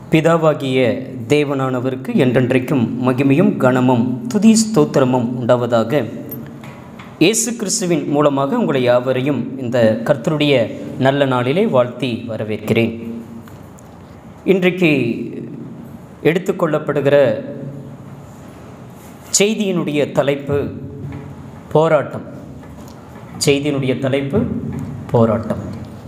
பிதாவாகிய தேவனானவருக்கு என்றென்றைக்கும் மகிமையும் கனமும் துதி ஸ்தோத்திரமும் உண்டாவதாக இயேசு கிறிஸ்துவின் மூலமாக உங்களை யாவரையும் இந்த கர்த்தருடைய நல்ல நாளிலே வாழ்த்தி வரவேற்கிறேன் இன்றைக்கு எடுத்துக்கொள்ளப்படுகிற செய்தியினுடைய தலைப்பு போராட்டம் செய்தியினுடைய தலைப்பு போராட்டம்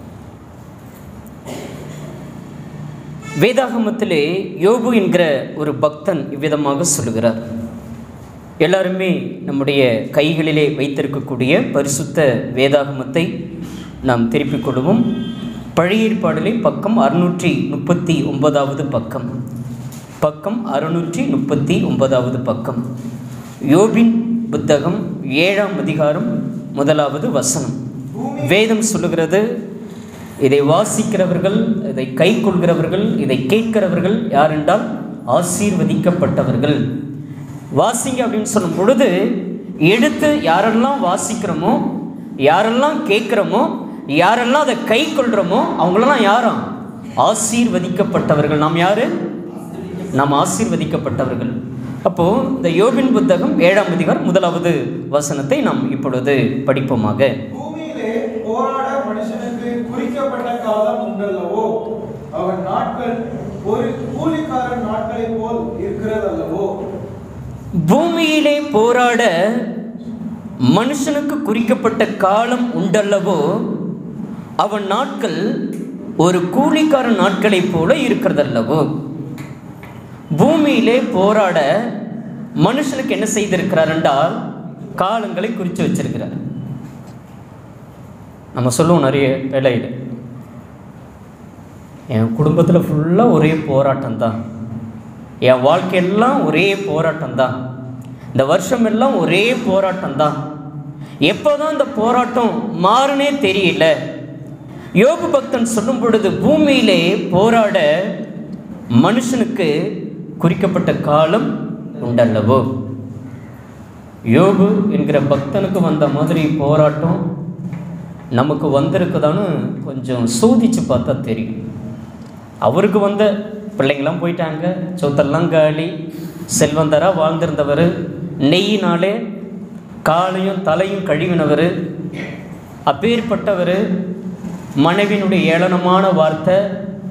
வேதாகமத்திலே யோபு என்கிற ஒரு பக்தன் இவ்விதமாக சொல்லுகிறார் எல்லாருமே நம்முடைய கைகளிலே வைத்திருக்கக்கூடிய பரிசுத்த வேதாகமத்தை நாம் திருப்பிக் கொள்வோம் பழைய ஏற்பாடிலே பக்கம் அறுநூற்றி முப்பத்தி ஒன்பதாவது பக்கம் பக்கம் அறுநூற்றி முப்பத்தி ஒன்பதாவது பக்கம் யோபின் புத்தகம் ஏழாம் அதிகாரம் முதலாவது வசனம் வேதம் சொல்லுகிறது இதை வாசிக்கிறவர்கள் இதை கை கொள்கிறவர்கள் இதை கேட்கிறவர்கள் யார் என்றால் ஆசீர்வதிக்கப்பட்டவர்கள் வாசிங்க அப்படின்னு சொல்லும் பொழுது எடுத்து யாரெல்லாம் வாசிக்கிறோமோ யாரெல்லாம் கேட்குறோமோ யாரெல்லாம் அதை கை கொள்கிறோமோ அவங்களெல்லாம் யாரும் ஆசீர்வதிக்கப்பட்டவர்கள் நாம் யாரு நாம் ஆசீர்வதிக்கப்பட்டவர்கள் அப்போது இந்த யோபின் புத்தகம் ஏழாம் அதிகாரம் முதலாவது வசனத்தை நாம் இப்பொழுது படிப்போமாக பூமியிலே போராட மனுஷனுக்கு குறிக்கப்பட்ட காலம் உண்டல்லவோ அவன் நாட்கள் ஒரு கூலிக்காரன் நாட்களைப் போல் இருக்கிறதல்லவோ பூமியிலே போராட மனுஷனுக்கு குறிக்கப்பட்ட காலம் உண்டல்லவோ அவன் நாட்கள் ஒரு கூலிக்காரன் நாட்களைப் போல இருக்கிறதல்லவோ பூமியிலே போராட மனுஷனுக்கு என்ன செய்திருக்கிறார் என்றால் காலங்களை குறித்து வச்சிருக்கிறார் நம்ம சொல்லுவோம் நிறைய வேலையில் என் குடும்பத்தில் ஃபுல்லாக ஒரே போராட்டம் தான் என் வாழ்க்கையெல்லாம் ஒரே போராட்டம் தான் இந்த வருஷம் எல்லாம் ஒரே போராட்டம் தான் எப்போ தான் இந்த போராட்டம் மாறுனே தெரியல யோபு பக்தன் சொல்லும் பொழுது பூமியிலே போராட மனுஷனுக்கு குறிக்கப்பட்ட காலம் உண்டல்லவோ யோபு என்கிற பக்தனுக்கு வந்த மாதிரி போராட்டம் நமக்கு வந்திருக்குதான்னு கொஞ்சம் சோதிச்சு பார்த்தா தெரியும் அவருக்கு வந்த பிள்ளைங்களாம் போயிட்டாங்க சொத்தெல்லாம் காலி செல்வந்தராக வாழ்ந்திருந்தவர் நெய்யினாலே காலையும் தலையும் கழுவினவர் அப்பேற்பட்டவர் மனைவியினுடைய ஏளனமான வார்த்தை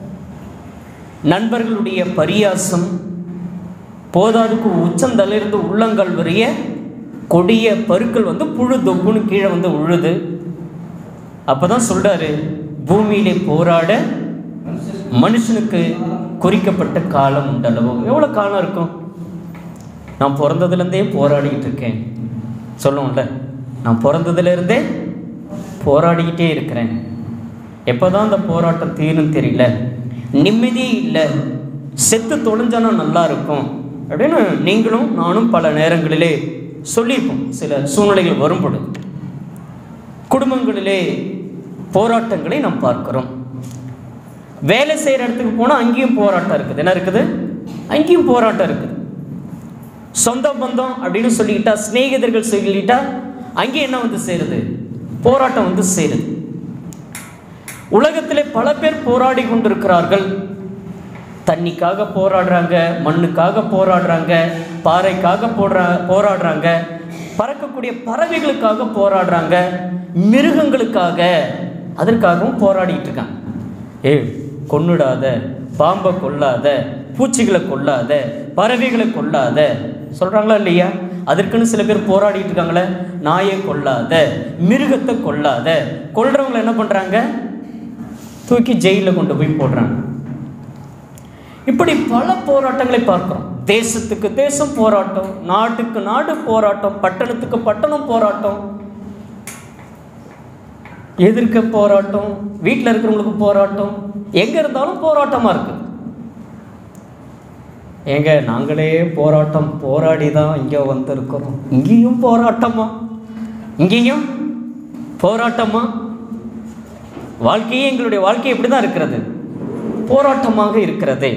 நண்பர்களுடைய பரியாசம் போதாதுக்கு உச்சந்தலிருந்து உள்ளங்கள் வரைய கொடிய பருக்கள் வந்து புழு தொப்புன்னு கீழே வந்து உழுது அப்போ தான் சொல்கிறாரு பூமியிலே போராட மனுஷனுக்கு குறிக்கப்பட்ட காலம் உண்டல்லவோ எவ்வளோ காலம் இருக்கும் நான் பிறந்ததுலேருந்தே போராடிக்கிட்டு இருக்கேன் சொல்லுவோம்ல நான் பிறந்ததுலேருந்தே போராடிக்கிட்டே இருக்கிறேன் எப்போ தான் அந்த போராட்டம் தீரும் தெரியல நிம்மதியே இல்லை செத்து தொலைஞ்சானா நல்லா இருக்கும் அப்படின்னு நீங்களும் நானும் பல நேரங்களிலே சொல்லியிருப்போம் சில சூழ்நிலைகள் வரும்பொழுது குடும்பங்களிலே போராட்டங்களை நாம் பார்க்கிறோம் வேலை செய்கிற இடத்துக்கு போனால் அங்கேயும் போராட்டம் இருக்குது என்ன இருக்குது அங்கேயும் போராட்டம் இருக்குது சொந்த பந்தம் அப்படின்னு சொல்லிக்கிட்டா சிநேகிதர்கள் சொல்லிக்கிட்டா அங்கேயும் என்ன வந்து சேருது போராட்டம் வந்து சேருது உலகத்திலே பல பேர் போராடி கொண்டிருக்கிறார்கள் தண்ணிக்காக போராடுறாங்க மண்ணுக்காக போராடுறாங்க பாறைக்காக போடுற போராடுறாங்க பறக்கக்கூடிய பறவைகளுக்காக போராடுறாங்க மிருகங்களுக்காக அதற்காகவும் போராடிட்டு இருக்காங்க ஏ கொன்னுடாத பாம்பை கொல்லாத பூச்சிகளை கொல்லாத பறவைகளை கொல்லாத சொல்கிறாங்களா இல்லையா அதற்குன்னு சில பேர் போராடிட்டு இருக்காங்களே நாயை கொல்லாத மிருகத்தை கொல்லாத கொல்றவங்களை என்ன பண்ணுறாங்க தூக்கி ஜெயிலில் கொண்டு போய் போடுறாங்க இப்படி பல போராட்டங்களை பார்க்கிறோம் தேசத்துக்கு தேசம் போராட்டம் நாட்டுக்கு நாடு போராட்டம் பட்டணத்துக்கு பட்டணம் போராட்டம் எதிர்க்க போராட்டம் வீட்டில் இருக்கிறவங்களுக்கு போராட்டம் எங்கே இருந்தாலும் போராட்டமாக இருக்குது ஏங்க நாங்களே போராட்டம் போராடி தான் இங்கே வந்திருக்கிறோம் இங்கேயும் போராட்டமா இங்கேயும் போராட்டமா வாழ்க்கையே எங்களுடைய வாழ்க்கை எப்படி தான் இருக்கிறது போராட்டமாக இருக்கிறதே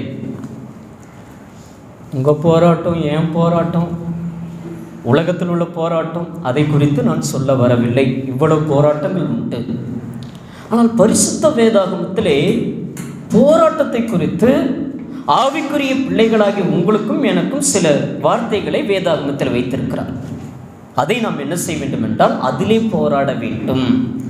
உங்கள் போராட்டம் ஏன் போராட்டம் உலகத்தில் உள்ள போராட்டம் அதை குறித்து நான் சொல்ல வரவில்லை இவ்வளவு போராட்டங்கள் உண்டு ஆனால் பரிசுத்த வேதாகமத்திலே போராட்டத்தை குறித்து ஆவிக்குரிய பிள்ளைகளாகி உங்களுக்கும் எனக்கும் சில வார்த்தைகளை வேதாகமத்தில் வைத்திருக்கிறார் அதை நாம் என்ன செய்ய வேண்டும் என்றால் அதிலே போராட வேண்டும்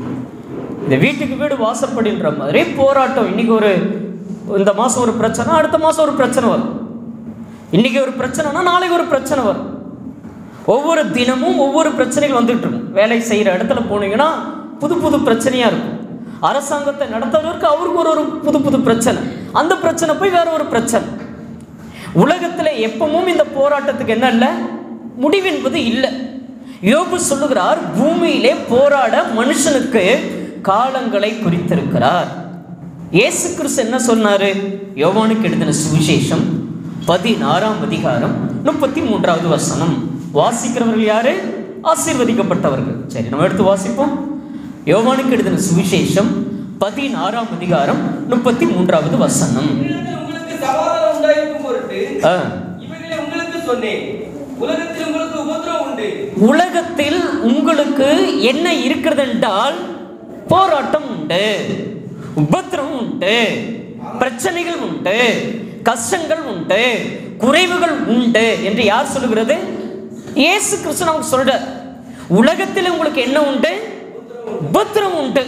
இந்த வீட்டுக்கு வீடு வாசப்படுன்ற மாதிரி போராட்டம் இன்னைக்கு ஒரு இந்த மாதம் ஒரு பிரச்சனை அடுத்த மாதம் ஒரு பிரச்சனை வரும் இன்னைக்கு ஒரு பிரச்சனைனா நாளைக்கு ஒரு பிரச்சனை வரும் ஒவ்வொரு தினமும் ஒவ்வொரு பிரச்சனைகள் வந்துட்டு இருக்கும் வேலை செய்கிற இடத்துல போனீங்கன்னா புது புது பிரச்சனையாக இருக்கும் அரசாங்கத்தை நடத்துறவருக்கு அவருக்கு ஒரு ஒரு புது புது பிரச்சனை அந்த பிரச்சனை போய் வேற ஒரு பிரச்சனை உலகத்தில் எப்பவும் இந்த போராட்டத்துக்கு என்ன இல்லை முடிவு என்பது இல்லை யோபு சொல்லுகிறார் பூமியிலே போராட மனுஷனுக்கு காலங்களை குறித்திருக்கிறார் இயேசு கிறிஸ்து என்ன சொன்னாரு யோவானுக்கு எழுதின சுவிசேஷம் பதினாறாம் அதிகாரம் முப்பத்தி மூன்றாவது வசனம் வாசிக்கிறவர்கள் யாரு ஆசீர்வதிக்கப்பட்டவர்கள் சரி நம்ம எடுத்து வாசிப்போம் யோவானுக்கு எழுதின சுவிசேஷம் பதினாறாம் அதிகாரம் முப்பத்தி மூன்றாவது வசனம் உலகத்தில் உங்களுக்கு சமாதானம் உண்டாயிருக்கும் பொருட்டு ஆ. இவைகளை உங்களுக்கு சொன்னேன் உலகத்தில் உங்களுக்கு உபத்திரம் உண்டு உலகத்தில் உங்களுக்கு என்ன இருக்கிறது என்றால் போராட்டம் உண்டு உபத்திரம் உண்டு பிரச்சனைகள் உண்டு கஷ்டங்கள் உண்டு குறைவுகள் உண்டு என்று யார் சொல்லுகிறது இயேசு கிறிஸ்து நமக்கு சொல்றார் உலகத்தில் உங்களுக்கு என்ன உண்டு உபத்திரம் உண்டு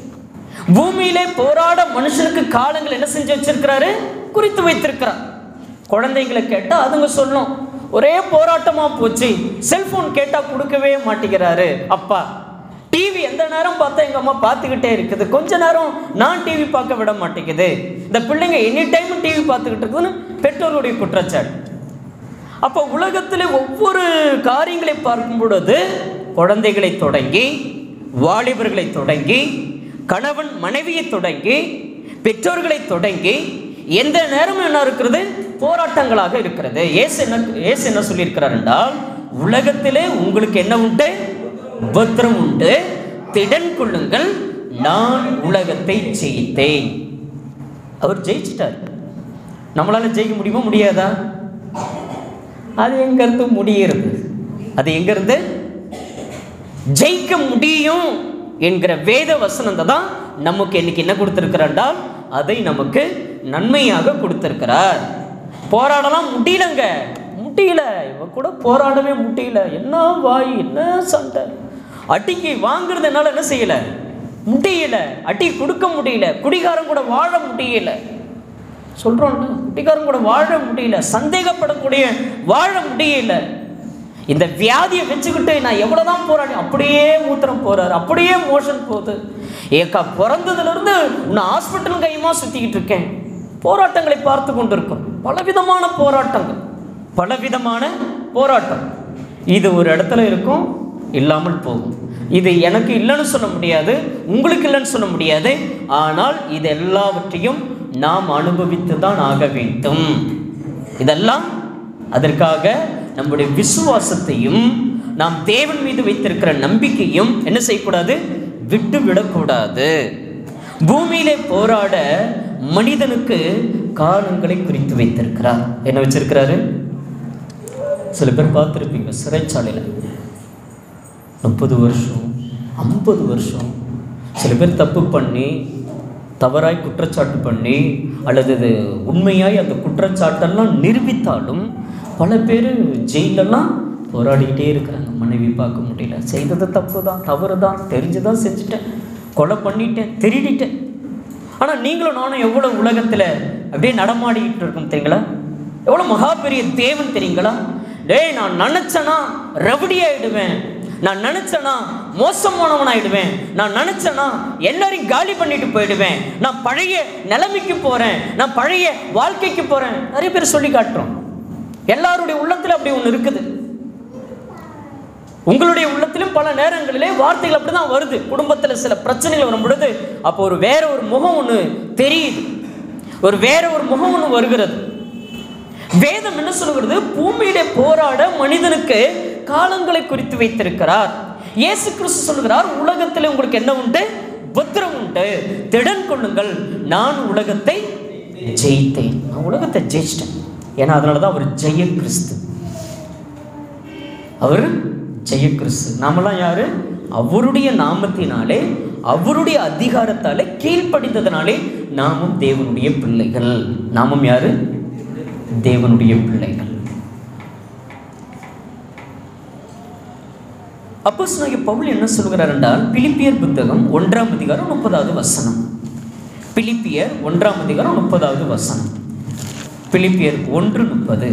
பூமியிலே போராட மனுஷனுக்கு காலங்கள் என்ன செஞ்சு வச்சிருக்கிறாரு குறித்து வைத்திருக்கிறார் குழந்தைங்களை கேட்டால் அதுங்க சொல்லும் ஒரே போராட்டமா போச்சு செல்போன் கேட்டால் கொடுக்கவே மாட்டேங்கிறாரு அப்பா டிவி எந்த நேரம் பார்த்தா எங்கள் அம்மா பார்த்துக்கிட்டே இருக்குது கொஞ்ச நேரம் நான் டிவி பார்க்க விட மாட்டேங்குது இந்த பிள்ளைங்க எனி டைம் டிவி பார்த்துக்கிட்டு இருக்குதுன்னு பெற்றோருடைய குற்றச்சாட்டு அப்போ உலகத்தில் ஒவ்வொரு காரியங்களை பார்க்கும் பொழுது குழந்தைகளை தொடங்கி வாலிபர்களை தொடங்கி கணவன் மனைவியை தொடங்கி பெற்றோர்களை தொடங்கி எந்த நேரமும் என்ன இருக்கிறது போராட்டங்களாக இருக்கிறது ஏசு என்ன ஏசு என்ன சொல்லியிருக்கிறார் என்றால் உலகத்திலே உங்களுக்கு என்ன உண்டு உபத்திரம் உண்டு திடன் கொள்ளுங்கள் நான் உலகத்தை ஜெயித்தேன் அவர் ஜெயிச்சிட்டார் நம்மளால ஜெயிக்க முடியுமா முடியாதா அது எங்கிருந்து முடிகிறது அது எங்கிருந்து ஜெயிக்க முடியும் என்கிற வேத வசனத்தை தான் நமக்கு இன்னைக்கு என்ன கொடுத்திருக்கிறாண்டால் அதை நமக்கு நன்மையாக கொடுத்திருக்கிறார் போராடலாம் முடியலங்க முடியல இவ கூட போராடவே முடியல என்ன வாய் என்ன சண்டை அடிக்கு வாங்குறது என்னால என்ன செய்யல முடியல அடி கொடுக்க முடியல குடிகாரம் கூட வாழ முடியல சொல்கிறோம்ல குட்டிக்காரன் கூட வாழ முடியல சந்தேகப்படக்கூடிய வாழ முடியல இந்த வியாதியை வச்சுக்கிட்டு நான் எவ்வளோதான் போராடி அப்படியே மூத்திரம் போறாரு அப்படியே மோஷன் போகுது ஏக்கா பிறந்ததுலேருந்து நான் ஹாஸ்பிட்டல் கையுமா சுற்றிக்கிட்டு இருக்கேன் போராட்டங்களை பார்த்து கொண்டிருக்கோம் பலவிதமான போராட்டங்கள் பலவிதமான போராட்டம் இது ஒரு இடத்துல இருக்கும் இல்லாமல் போகும் இது எனக்கு இல்லைன்னு சொல்ல முடியாது உங்களுக்கு இல்லைன்னு சொல்ல முடியாது ஆனால் இது எல்லாவற்றையும் நாம் அனுபவித்து தான் ஆக வேண்டும் இதெல்லாம் அதற்காக நம்முடைய விசுவாசத்தையும் நாம் தேவன் மீது வைத்திருக்கிற நம்பிக்கையும் என்ன செய்யக்கூடாது விட்டு விடக்கூடாது பூமியிலே போராட மனிதனுக்கு காலங்களை குறித்து வைத்திருக்கிறார் என்ன வச்சிருக்கிறாரு சில பேர் பார்த்துருப்பீங்க சிறைச்சாலையில் முப்பது வருஷம் ஐம்பது வருஷம் சில பேர் தப்பு பண்ணி தவறாய் குற்றச்சாட்டு பண்ணி அல்லது இது உண்மையாய் அந்த குற்றச்சாட்டெல்லாம் நிரூபித்தாலும் பல பேர் ஜெயிலெல்லாம் போராடிக்கிட்டே இருக்கிறாங்க மனைவி பார்க்க முடியல செய்தது தப்பு தான் தவறு தான் தெரிஞ்சு தான் செஞ்சுட்டேன் கொலை பண்ணிட்டேன் திருடிட்டேன் ஆனால் நீங்களும் நானும் எவ்வளோ உலகத்தில் அப்படியே நடமாடிக்கிட்டு இருக்கோம் தெரியுங்களா எவ்வளோ மகா பெரிய தேவன் தெரியுங்களா டேய் நான் நினச்சேனா ரவுடி ஆயிடுவேன் நான் நினச்சேனா மோசமானவன் ஆயிடுவேன் நான் நினச்சேனா எல்லாரையும் காலி பண்ணிட்டு போயிடுவேன் நான் பழைய நிலைமைக்கு போகிறேன் நான் பழைய வாழ்க்கைக்கு போகிறேன் நிறைய பேர் சொல்லி காட்டுறோம் எல்லாருடைய உள்ளத்தில் அப்படி ஒன்று இருக்குது உங்களுடைய உள்ளத்திலும் பல நேரங்களிலே வார்த்தைகள் அப்படி தான் வருது குடும்பத்தில் சில பிரச்சனைகள் வரும் பொழுது அப்போ ஒரு வேற ஒரு முகம் ஒன்று தெரியுது ஒரு வேற ஒரு முகம் ஒன்று வருகிறது வேதம் என்ன சொல்லுகிறது பூமியிலே போராட மனிதனுக்கு காலங்களை குறித்து வைத்திருக்கிறார் இயேசு கிறிஸ்து சொல்லுகிறார் உலகத்தில் உங்களுக்கு என்ன உண்டு புத்திரம் உண்டு திடன் கொள்ளுங்கள் நான் உலகத்தை ஜெயித்தேன் நான் உலகத்தை ஜெயிச்சிட்டேன் ஏன்னா அதனால தான் அவர் ஜெய கிறிஸ்து அவர் ஜெய கிறிஸ்து நாமெல்லாம் யாரு அவருடைய நாமத்தினாலே அவருடைய அதிகாரத்தாலே கீழ்ப்படிந்ததனாலே நாமும் தேவனுடைய பிள்ளைகள் நாமும் யாரு தேவனுடைய பிள்ளைகள் அப்போ பவுல் என்ன சொல்கிறார் என்றால் பிலிப்பியர் புத்தகம் ஒன்றாம் அதிகாரம் முப்பதாவது வசனம் பிலிப்பியர் ஒன்றாம் அதிகாரம் முப்பதாவது வசனம் பிலிப்பியர் ஒன்று முப்பது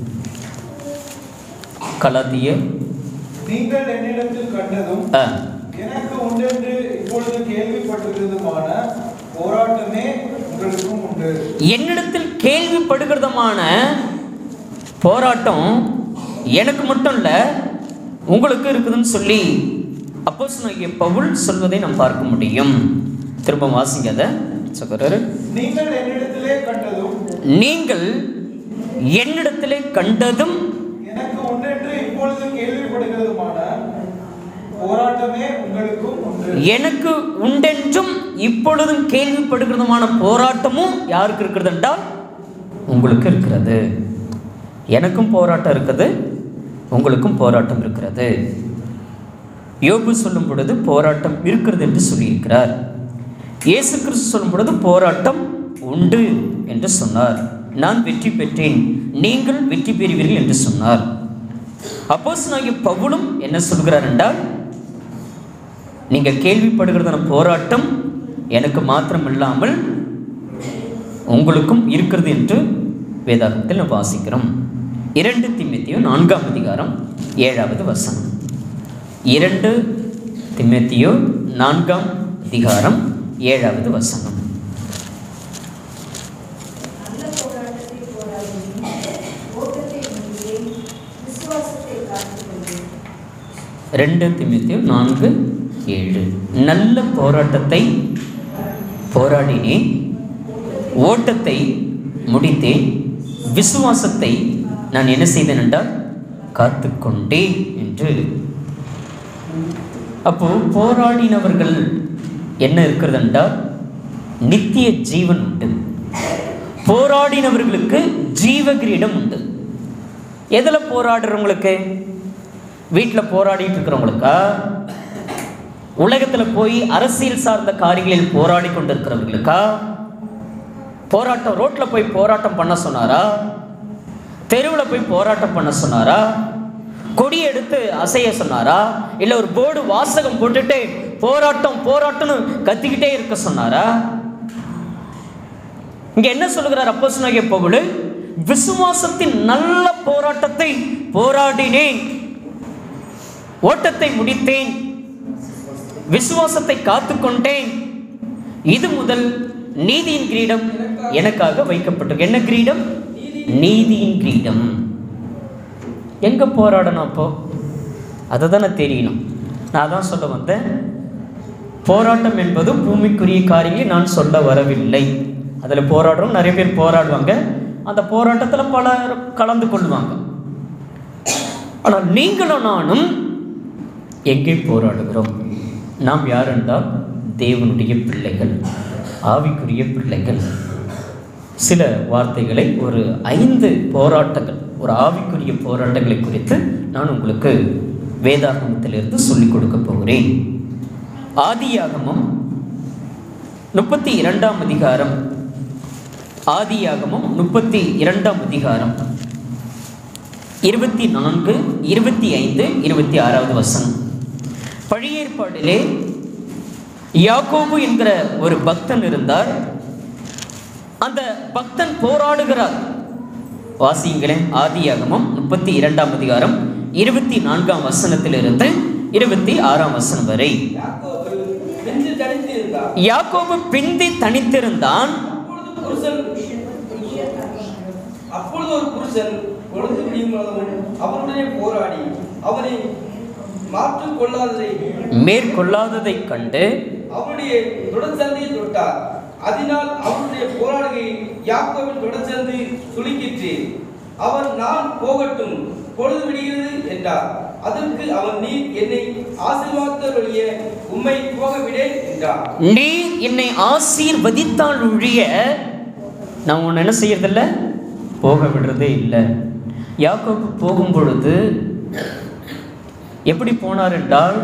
கலாத்தியர் நீங்கள் என்னிடத்தில் கண்டதும் ஆ, எனக்கு உண்டென்று இப்பொழுது கேள்விப்பட்டிருந்ததுமான போராட்டமே உங்களுக்கும் உண்டு என்னிடத்தில் கேள்விப்படுகிறதமான போராட்டம் எனக்கு மட்டும் இல்லை உங்களுக்கு இருக்குதுன்னு சொல்லி அப்போஸ் பவுல் சொல்வதை நாம் பார்க்க முடியும் திரும்ப வாசிங்க அதை சகோதரர் நீங்கள் என்னிடத்திலே கண்டதும் நீங்கள் என்னிடத்திலே கண்டதும் எனக்கு உண்டென்று இப்பொழுது கேள்விப்படுகிறதுமான போராட்டமே உங்களுக்கும் உண்டு எனக்கு உண்டென்றும் இப்பொழுதும் கேள்விப்படுகிறதுமான போராட்டமும் யாருக்கு இருக்கிறது என்றால் உங்களுக்கு இருக்கிறது எனக்கும் போராட்டம் இருக்குது உங்களுக்கும் போராட்டம் இருக்கிறது யோபு சொல்லும் பொழுது போராட்டம் இருக்கிறது என்று சொல்லியிருக்கிறார் இயேசு கிறிஸ்து சொல்லும் பொழுது போராட்டம் உண்டு என்று சொன்னார் நான் வெற்றி பெற்றேன் நீங்கள் வெற்றி பெறுவீர்கள் என்று சொன்னார் அப்போஸ் பவுலும் என்ன சொல்கிறார் என்றால் நீங்கள் கேள்விப்படுகிறதான போராட்டம் எனக்கு மாத்திரம் இல்லாமல் உங்களுக்கும் இருக்கிறது என்று வேதாகத்தில் நாம் வாசிக்கிறோம் இரண்டு திமுத்தியோ நான்காம் அதிகாரம் ஏழாவது வசனம் இரண்டு திமுத்தியோ நான்காம் அதிகாரம் ஏழாவது வசனம் நல்ல போராட்டத்தை போராடினேன் ஓட்டத்தை முடித்தேன் விசுவாசத்தை காத்துக்கொண்டேன் ரெண்டு திமுத்தியோ நான்கு ஏழு நல்ல போராட்டத்தை போராடினேன் ஓட்டத்தை முடித்தேன் விசுவாசத்தை நான் என்ன செய்தேன் என்றால் காத்துக்கொண்டேன் என்று அப்போ போராடினவர்கள் என்ன இருக்கிறது என்றால் நித்திய ஜீவன் உண்டு போராடினவர்களுக்கு ஜீவ கிரீடம் உண்டு எதில் போராடுறவங்களுக்கு வீட்டில் போராடிட்டு இருக்கிறவங்களுக்கா உலகத்தில் போய் அரசியல் சார்ந்த காரியங்களில் போராடி கொண்டிருக்கிறவர்களுக்கா போராட்டம் ரோட்டில் போய் போராட்டம் பண்ண சொன்னாரா தெருவில் போய் போராட்டம் பண்ண சொன்னாரா கொடி எடுத்து அசைய சொன்னாரா இல்லை ஒரு போர்டு வாசகம் போட்டுட்டு போராட்டம் போராட்டம்னு கத்திக்கிட்டே இருக்க சொன்னாரா இங்க என்ன சொல்லுகிறார் அப்போ சொன்னாங்க பவுல் விசுவாசத்தின் நல்ல போராட்டத்தை போராடினேன் ஓட்டத்தை முடித்தேன் விசுவாசத்தை காத்துக்கொண்டேன் இது முதல் நீதியின் கிரீடம் எனக்காக வைக்கப்பட்டிருக்கு என்ன கிரீடம் நீதியின் கிரீடம் எங்க போராடணும் அப்போ அதை தானே தெரியணும் நான் தான் சொல்ல வந்தேன் போராட்டம் என்பது பூமிக்குரிய காரியங்களை நான் சொல்ல வரவில்லை அதில் போராடுறோம் நிறைய பேர் போராடுவாங்க அந்த போராட்டத்தில் பலர் கலந்து கொள்வாங்க ஆனால் நீங்களும் நானும் எங்கே போராடுகிறோம் நாம் யார் என்றால் தேவனுடைய பிள்ளைகள் ஆவிக்குரிய பிள்ளைகள் சில வார்த்தைகளை ஒரு ஐந்து போராட்டங்கள் ஒரு ஆவிக்குரிய போராட்டங்களை குறித்து நான் உங்களுக்கு வேதாகமத்திலிருந்து சொல்லிக் கொடுக்க போகிறேன் ஆதியாகமம் முப்பத்தி இரண்டாம் அதிகாரம் ஆதியாகமம் முப்பத்தி இரண்டாம் அதிகாரம் இருபத்தி நான்கு இருபத்தி ஐந்து இருபத்தி ஆறாவது வசனம் பழைய ஏற்பாடிலே யாக்கோபு என்கிற ஒரு பக்தன் இருந்தார் அந்த பக்தன் போராடுகிறார் வாசியுங்களேன் ஆதியாகமம் முப்பத்தி இரண்டாம் அதிகாரம் இருபத்தி நான்காம் வசனத்திலிருந்து இருபத்தி ஆறாம் வசனம் வரை யாக்கோபு நெஞ்சு தனித்திருந்தார் யாக்கோபு பிந்தி தனித்திருந்தான் அப்பொழுது புருஷன் அப்பொழுது ஒரு புருஷன் பொழுது விடியும் அளவும் அவருடனே போராடி அவனை மாற்றிக் கொள்ளாததை மேற்கொள்ளாததைக் கண்டு அவருடைய தொடர்ச்சந்தையை தொட்டார் அதனால் அவருடைய போராடுகை யாக்கோவின் தொடர்ச்சந்து சுளுக்கிற்று அவன் நான் போகட்டும் பொழுது விடுகிறது என்றார் அதற்கு அவன் நீ என்னை ஆசீர்வாதத்தொழிய உம்மை போக விடேன் என்றார் நீ என்னை ஆசீர்வதித்தால் ஒழிய நான் உன்னை என்ன செய்யறதில்ல போக விடுறதே இல்லை யாக்கோபு போகும் பொழுது எப்படி போனார் என்றால்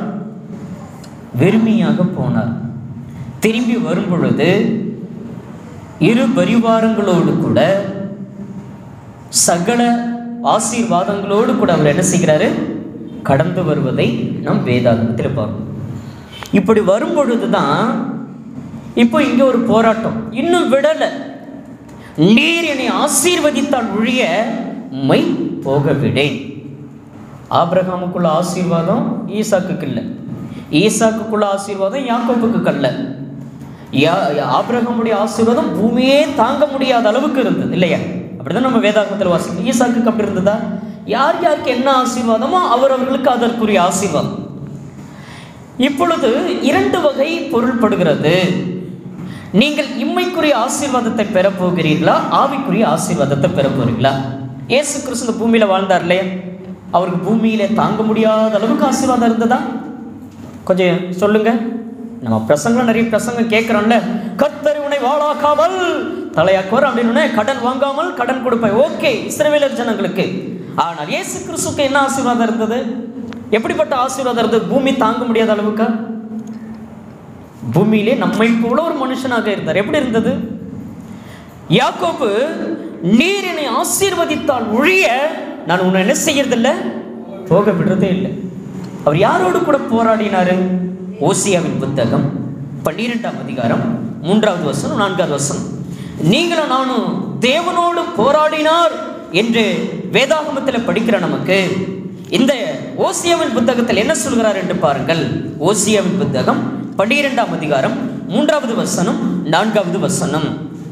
வெறுமையாக போனார் திரும்பி வரும் பொழுது இரு பரிவாரங்களோடு கூட சகல ஆசீர்வாதங்களோடு கூட அவர் என்ன செய்கிறாரு கடந்து வருவதை நாம் வேதாகமத்தில் பார்ப்போம் இப்படி வரும்பொழுது தான் இப்போ இங்கே ஒரு போராட்டம் இன்னும் விடலை நீர் என்னை ஆசீர்வதித்தால் ஒழிய மை போக விடேன் ஆபிரகாமுக்குள்ள ஆசீர்வாதம் ஈசாக்குக்கு இல்லை ஈசாக்குக்குள்ள ஆசீர்வாதம் யாக்கோப்புக்கு அல்ல யா ஆபிரகாமுடைய ஆசீர்வாதம் பூமியே தாங்க முடியாத அளவுக்கு இருந்தது இல்லையா அப்படிதான் நம்ம வேதாகமத்தில் வாசிக்கிறோம் ஈசாக்குக்கு அப்படி இருந்ததா யார் யாருக்கு என்ன ஆசீர்வாதமோ அவர் அவர்களுக்கு அதற்குரிய ஆசீர்வாதம் இப்பொழுது இரண்டு வகை பொருள்படுகிறது நீங்கள் இம்மைக்குரிய ஆசீர்வாதத்தை பெறப் போகிறீர்களா ஆவிக்குரிய ஆசீர்வாதத்தை பெறப் போகிறீங்களா இயேசு கிறிஸ்து இந்த பூமியில் வாழ்ந்தார் இல்லையா அவருக்கு பூமியிலே தாங்க முடியாத அளவுக்கு ஆசீர்வாதம் இருந்ததா கொஞ்சம் சொல்லுங்க நம்ம பிரசங்கம் நிறைய பிரசங்கம் கேட்குறோம்ல கத்தரி உன்னை வாழாக்காமல் தலையாக்குவார் அப்படின்னு கடன் வாங்காமல் கடன் கொடுப்பேன் ஓகே இஸ்ரவேலர் ஜனங்களுக்கு ஆனால் இயேசு கிறிஸ்துக்கு என்ன ஆசீர்வாதம் இருந்தது எப்படிப்பட்ட ஆசீர்வாதம் இருந்தது பூமி தாங்க முடியாத அளவுக்கா பூமியிலே நம்மை போல ஒரு மனுஷனாக இருந்தார் எப்படி இருந்தது யாக்கோபு நீர் என்னை ஆசீர்வதித்தால் ஒழிய நான் உன்னை என்ன செய்யறதில்ல போக விடுறதே இல்லை அவர் யாரோடு கூட போராடினாரு ஓசியாவின் புத்தகம் பன்னிரெண்டாம் அதிகாரம் மூன்றாவது வசனம் நான்காவது வசனம் நீங்களும் நானும் தேவனோடு போராடினார் என்று வேதாகமத்தில் படிக்கிற நமக்கு இந்த ஓசியாவின் புத்தகத்தில் என்ன சொல்கிறார் என்று பாருங்கள் ஓசியாவின் புத்தகம் பன்னிரெண்டாம் அதிகாரம் மூன்றாவது வசனம் நான்காவது வசனம்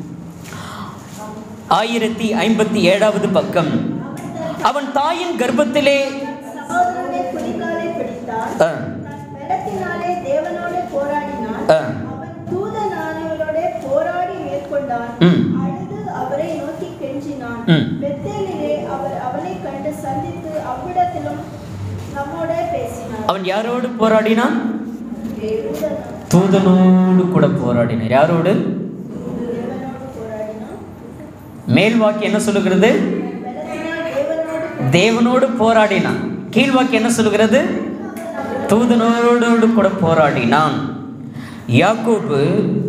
ஆயிரத்தி ஐம்பத்தி ஏழாவது பக்கம் அவன் தாயின் கர்ப்பத்திலே சகோதரனை குதிகாலை பிடித்தான் ஆ, தன் பலத்தினாலே தேவனோடு போராடினான் ஆ. அவன் தூதனானவரோட போராடி மேற்கொண்டான் ம். அழுது அவரை நோக்கி கெஞ்சினான் ம். பெத்தேலிலே அவர் அவனை கண்டு சந்தித்து அவ்விடத்திலும் நம்மோட பேசினார் அவன் யாரோடு போராடினான் தூதனா- தூதனோடு கூட போராடினார் யாரோடு தேவனோடு போராடினான் மேல் வாக்கு என்ன சொல்லுகிறது பலத்தினால் தேவனோடு தேவனோடு போராடினான் கீழ் வாக்கு என்ன சொல்லுகிறது தூதனோடு கூட போராடினான் யாக்கோபு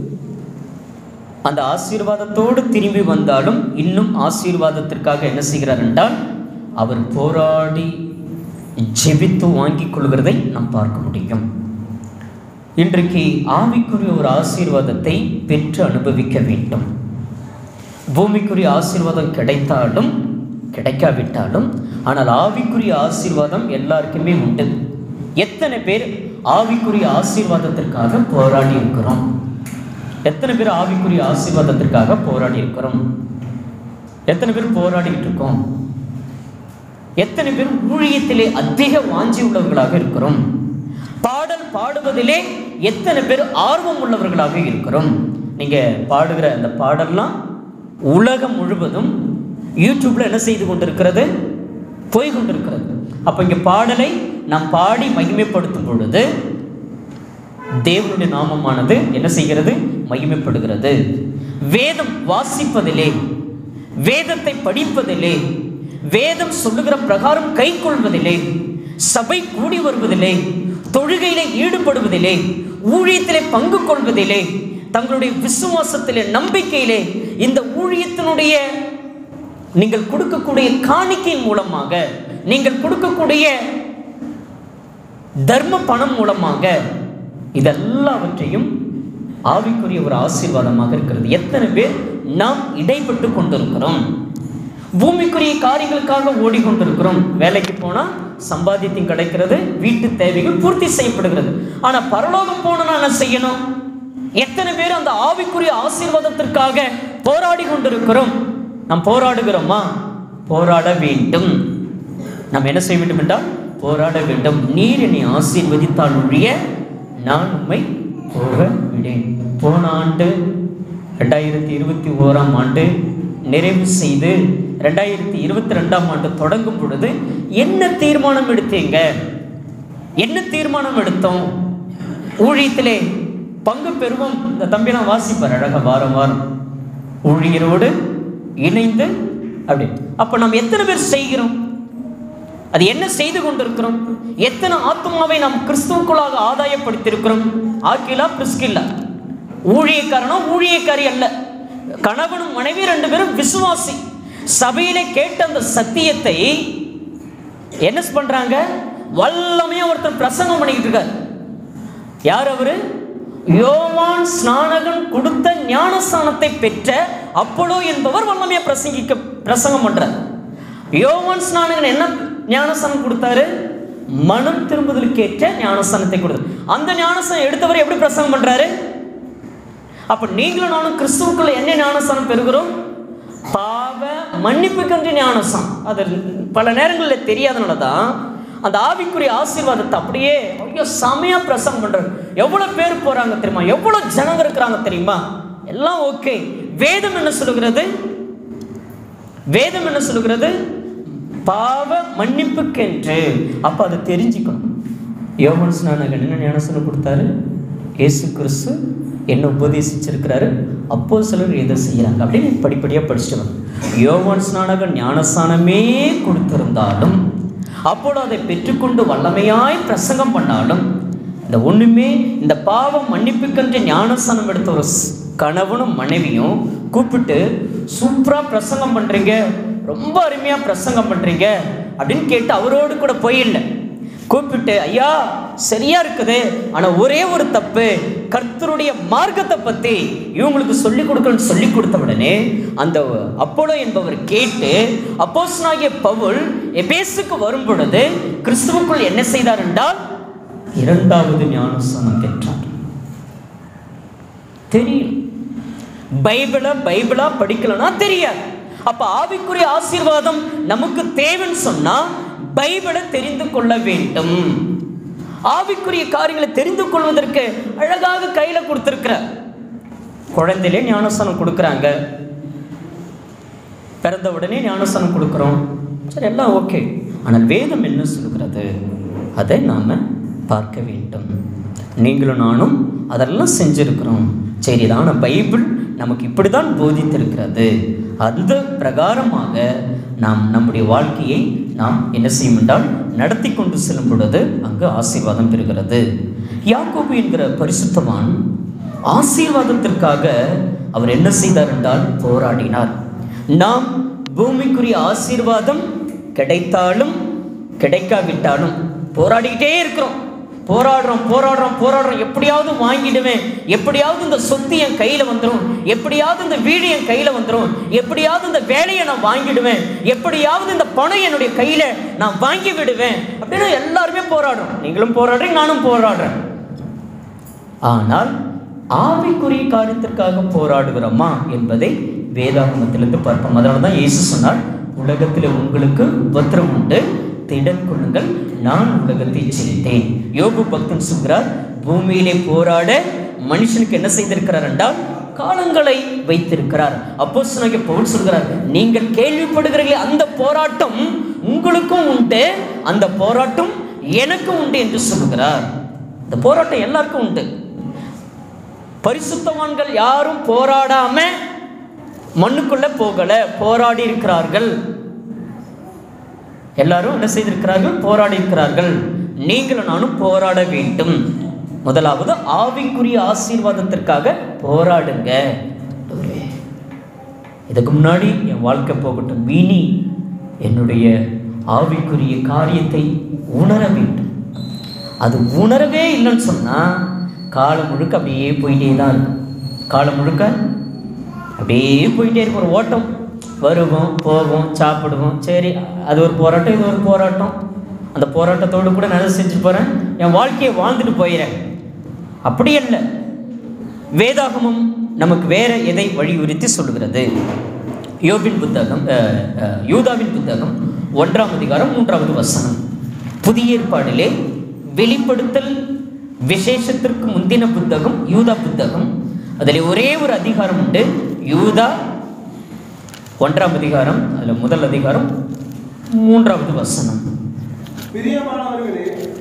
அந்த ஆசீர்வாதத்தோடு திரும்பி வந்தாலும் இன்னும் ஆசீர்வாதத்திற்காக என்ன செய்கிறார் என்றால் அவர் போராடி ஜெபித்து வாங்கிக் கொள்கிறதை நாம் பார்க்க முடியும் இன்றைக்கு ஆவிக்குரிய ஒரு ஆசீர்வாதத்தை பெற்று அனுபவிக்க வேண்டும் பூமிக்குரிய ஆசீர்வாதம் கிடைத்தாலும் கிடைக்காவிட்டாலும் ஆனால் ஆவிக்குரிய ஆசீர்வாதம் எல்லாருக்குமே உண்டு எத்தனை பேர் ஆவிக்குரிய ஆசீர்வாதத்திற்காக போராடி இருக்கிறோம் எத்தனை பேர் ஆவிக்குரிய ஆசீர்வாதத்திற்காக போராடி இருக்கிறோம் எத்தனை பேர் போராடிக்கிட்டு இருக்கோம் எத்தனை பேர் ஊழியத்திலே அதிக வாஞ்சி உள்ளவர்களாக இருக்கிறோம் பாடல் பாடுவதிலே எத்தனை பேர் ஆர்வம் உள்ளவர்களாக இருக்கிறோம் நீங்க பாடுகிற அந்த பாடல்லாம் உலகம் முழுவதும் யூடியூப்ல என்ன செய்து கொண்டிருக்கிறது போய் கொண்டிருக்கிறது அப்ப இங்க பாடலை நாம் பாடி மகிமைப்படுத்தும் பொழுது தேவனுடைய நாமமானது என்ன செய்கிறது மகிமைப்படுகிறது வேதம் வாசிப்பதிலே வேதத்தை படிப்பதிலே வேதம் சொல்லுகிற பிரகாரம் கை கொள்வதிலே சபை கூடி வருவதிலே தொழுகையிலே ஈடுபடுவதிலே ஊழியத்திலே பங்கு கொள்வதிலே தங்களுடைய விசுவாசத்திலே நம்பிக்கையிலே இந்த ஊழியத்தினுடைய நீங்கள் கொடுக்கக்கூடிய காணிக்கையின் மூலமாக நீங்கள் கொடுக்கக்கூடிய தர்ம பணம் மூலமாக இதெல்லாவற்றையும் ஆவிக்குரிய ஒரு ஆசீர்வாதமாக இருக்கிறது எத்தனை பேர் நாம் இடைப்பட்டு கொண்டிருக்கிறோம் பூமிக்குரிய காரியங்களுக்காக ஓடிக்கொண்டிருக்கிறோம் வேலைக்கு போனால் சம்பாதியம் கிடைக்கிறது வீட்டு தேவைகள் பூர்த்தி செய்யப்படுகிறது ஆனால் பரலோகம் போனா என்ன செய்யணும் எத்தனை பேர் அந்த ஆவிக்குரிய ஆசீர்வாதத்திற்காக போராடி கொண்டிருக்கிறோம் நாம் போராடுகிறோமா போராட வேண்டும் நாம் என்ன செய்ய வேண்டும் என்றால் போராட வேண்டும் நீர் என்னை ஆசீர்வதித்தால் ஒழிய நான் உம்மை போக விடேன் போன ஆண்டு ரெண்டாயிரத்தி இருபத்தி ஓராம் ஆண்டு நிறைவு செய்து ரெண்டாயிரத்தி இருபத்தி ரெண்டாம் ஆண்டு தொடங்கும் பொழுது என்ன தீர்மானம் எடுத்தீங்க என்ன தீர்மானம் எடுத்தோம் ஊழியத்திலே பங்கு பெறுவோம் இந்த தம்பிலாம் வாசிப்பார் அழகா வாரம் வாரம் ஊழியரோடு இணைந்து அப்படி அப்போ நாம் எத்தனை பேர் செய்கிறோம் அது என்ன செய்து கொண்டிருக்கிறோம் எத்தனை ஆத்மாவை நாம் கிறிஸ்துவுக்குள்ளாக ஆதாயப்படுத்தியிருக்கிறோம் ஆக்கிலா பிரிஸ்கில்லா ஊழியக்காரனோ ஊழியக்காரி அல்ல கணவனும் மனைவி ரெண்டு பேரும் விசுவாசி சபையிலே கேட்ட அந்த சத்தியத்தை என்ன பண்றாங்க வல்லமையா ஒருத்தர் பிரசங்கம் பண்ணிக்கிட்டு இருக்காரு யார் அவரு யோவான் ஸ்நானகன் கொடுத்த ஞானஸ்தானத்தை பெற்ற அப்போலோ என்பவர் வல்லமையா பிரசங்கிக்க பிரசங்கம் பண்றார் யோவான் ஸ்நானகன் என்ன ஞானஸ்தானம் கொடுத்தாரு மனம் திரும்புதலுக்கு ஏற்ற ஞானஸ்தானத்தை கொடுத்தார் அந்த ஞானஸ்தானம் எடுத்தவர் எப்படி பிரசங்கம் பண்றாரு அப்ப நீங்களும் நானும் கிறிஸ்துவுக்குள்ள என்ன ஞானஸ்தானம் பெறுகிறோம் பாவ மன்னிப்புக்கென்று ஞானஸ்தானம் அது பல நேரங்களில் தெரியாதனால தான் அந்த ஆவிக்குரிய ஆசீர்வாதத்தை அப்படியே ஐயோ செமையா பிரசங்கம் பண்றாரு எவ்வளவு பேர் போறாங்க தெரியுமா எவ்வளவு ஜனங்க இருக்கிறாங்க தெரியுமா எல்லாம் ஓகே வேதம் என்ன சொல்லுகிறது வேதம் என்ன சொல்லுகிறது பாவ மன்னிப்புக்கென்று அப்ப அதை தெரிஞ்சுக்கணும் யோகன் ஸ்நானகன் என்ன ஞானசனம் கொடுத்தாரு இயேசு கிறிஸ்து என்ன உபதேசிச்சிருக்கிறாரு அப்போ சிலர் எதை செய்கிறாங்க அப்படின்னு படிப்படியாக படிச்சுட்டு வரும் யோவான் ஸ்நானகன் ஞானஸ்தானமே கொடுத்திருந்தாலும் அப்போது அதை பெற்றுக்கொண்டு வல்லமையாய் பிரசங்கம் பண்ணாலும் இந்த ஒண்ணுமே இந்த பாவம் மன்னிப்புக்கென்று ஞானஸ்தானம் எடுத்த ஒரு ஸ்- கணவனும் மனைவியும் கூப்பிட்டு சூப்பரா பிரசங்கம் பண்றீங்க ரொம்ப அருமையா பிரசங்கம் பண்றீங்க அப்படின்னு கேட்டு அவரோடு கூட போயில்லை கூப்பிட்டு ஐயா சரியா இருக்குது ஆனா ஒரே ஒரு தப்பு கர்த்தருடைய மார்க்கத்தை பத்தி இவங்களுக்கு சொல்லி கொடுக்கணும்னு சொல்லி கொடுத்த உடனே அந்த அப்போலோ என்பவர் கேட்டு அப்போஸ்தலனாகிய பவுல் எபேசுக்கு வரும் பொழுது கிறிஸ்துவுக்குள் என்ன செய்தார் என்றால் இரண்டாவது ஞானஸ்தானம் பெற்றார் தெரியும் பைபிளை பைபிளா படிக்கலனா தெரியாது அப்ப ஆவிக்குரிய ஆசீர்வாதம் நமக்கு தேவைன்னு சொன்னா பைபிளை தெரிந்து கொள்ள வேண்டும் ஆவிக்குரிய காரியங்களை தெரிந்து கொள்வதற்கு அழகாக கையில கொடுத்திருக்கிறார் குழந்தையிலே ஞானஸ்தானம் கொடுக்குறாங்க பிறந்த உடனே ஞானஸ்தானம் கொடுக்குறோம் சரி எல்லாம் ஓகே ஆனால் வேதம் என்ன சொல்கிறது அதை நாம் பார்க்க வேண்டும் நீங்களும் நானும் அதெல்லாம் செஞ்சிருக்கிறோம் சரிதான பைபிள் நமக்கு இப்படி தான் போதித்திருக்கிறது அந்த பிரகாரமாக நாம் நம்முடைய வாழ்க்கையை நாம் என்ன செய்யும் என்றால் நடத்தி கொண்டு செல்லும் பொழுது அங்கு ஆசீர்வாதம் பெறுகிறது யாக்கோபு என்கிற பரிசுத்தவான் ஆசீர்வாதத்திற்காக அவர் என்ன செய்தார் என்றால் போராடினார் நாம் பூமிக்குரிய ஆசீர்வாதம் கிடைத்தாலும் கிடைக்காவிட்டாலும் போராடிக்கிட்டே இருக்கிறோம் போராடுறோம் போராடுறோம் போராடுறோம் எப்படியாவது வாங்கிடுவேன் எப்படியாவது இந்த சொத்து என் கையில் வந்துடும் எப்படியாவது இந்த வீடு என் கையில் வந்துடும் எப்படியாவது இந்த வேலையை நான் வாங்கிடுவேன் எப்படியாவது இந்த பணம் என்னுடைய கையில் நான் வாங்கி விடுவேன் அப்படின்னு எல்லாருமே போராடுறோம் நீங்களும் போராடுறீங்க நானும் போராடுறேன் ஆனால் ஆவிக்குரிய காரியத்திற்காக போராடுகிறோமா என்பதை வேதாகமத்திலிருந்து பார்ப்போம் அதனால தான் இயேசு சொன்னார் உலகத்தில் உங்களுக்கு உபத்திரம் உண்டு திடன் கொள்ளுங்கள் நான் உலகத்தை ஜெயித்தேன் யோபு பக்தன் சொல்கிறார் பூமியிலே போராட மனுஷனுக்கு என்ன செய்திருக்கிறார் என்றால் காலங்களை வைத்திருக்கிறார் அப்போ பவுல் சொல்கிறார் நீங்கள் கேள்விப்படுகிறீர்களே அந்த போராட்டம் உங்களுக்கும் உண்டு அந்த போராட்டம் எனக்கும் உண்டு என்று சொல்கிறார் இந்த போராட்டம் எல்லாருக்கும் உண்டு பரிசுத்தவான்கள் யாரும் போராடாம மண்ணுக்குள்ள போகல போராடி இருக்கிறார்கள் எல்லாரும் என்ன செய்திருக்கிறார்கள் போராடி இருக்கிறார்கள் நீங்களும் நானும் போராட வேண்டும் முதலாவது ஆவிக்குரிய ஆசீர்வாதத்திற்காக போராடுங்க ஆண்டவரே, இதுக்கு முன்னாடி என் வாழ்க்கை போகட்டும் இனி என்னுடைய ஆவிக்குரிய காரியத்தை உணர வேண்டும் அது உணரவே இல்லைன்னு சொன்னால் காலம் முழுக்க அப்படியே போயிட்டே தான் இருக்கும் காலம் முழுக்க அப்படியே போயிட்டே இருக்கும் ஒரு ஓட்டம் வருவோம் போவோம் சாப்பிடுவோம் சரி அது ஒரு போராட்டம் இது ஒரு போராட்டம் அந்த போராட்டத்தோடு கூட நான் என்ன செஞ்சு போகிறேன் என் வாழ்க்கையை வாழ்ந்துட்டு போயிடுறேன் அப்படி இல்லை வேதாகமம் நமக்கு வேற எதை வலியுறுத்தி சொல்லுகிறது யோபின் புத்தகம் அஹ், அஹ், யூதாவின் புத்தகம் ஒன்றாம் அதிகாரம் மூன்றாவது வசனம் புதிய ஏற்பாடிலே வெளிப்படுத்தல் விசேஷத்திற்கு முந்தின புத்தகம் யூதா புத்தகம் அதில் ஒரே ஒரு அதிகாரம் உண்டு யூதா ஒன்றாம் அதிகாரம் அதில் முதல் அதிகாரம் மூன்றாவது வசனம் பிரியமானவர்களே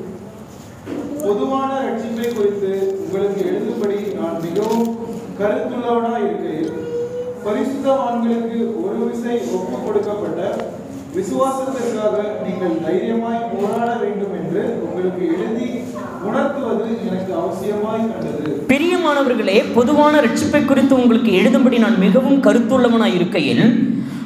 பொதுவான ரட்சிப்பை குறித்து உங்களுக்கு எழுதும்படி நான் மிகவும் கருத்துள்ளவனாய் இருக்கையில் பரிசுத்தவான்களுக்கு ஒரு விசை ஒப்புக் கொடுக்கப்பட்ட விசுவாசத்திற்காக நீங்கள் தைரியமாய் போராட வேண்டும் என்று உங்களுக்கு எழுதி உணர்த்துவது எனக்கு அவசியமாய் கண்டது பிரியமானவர்களே பொதுவான ரட்சிப்பை குறித்து உங்களுக்கு எழுதும்படி நான் மிகவும் கருத்துள்ளவனாய் இருக்கையில்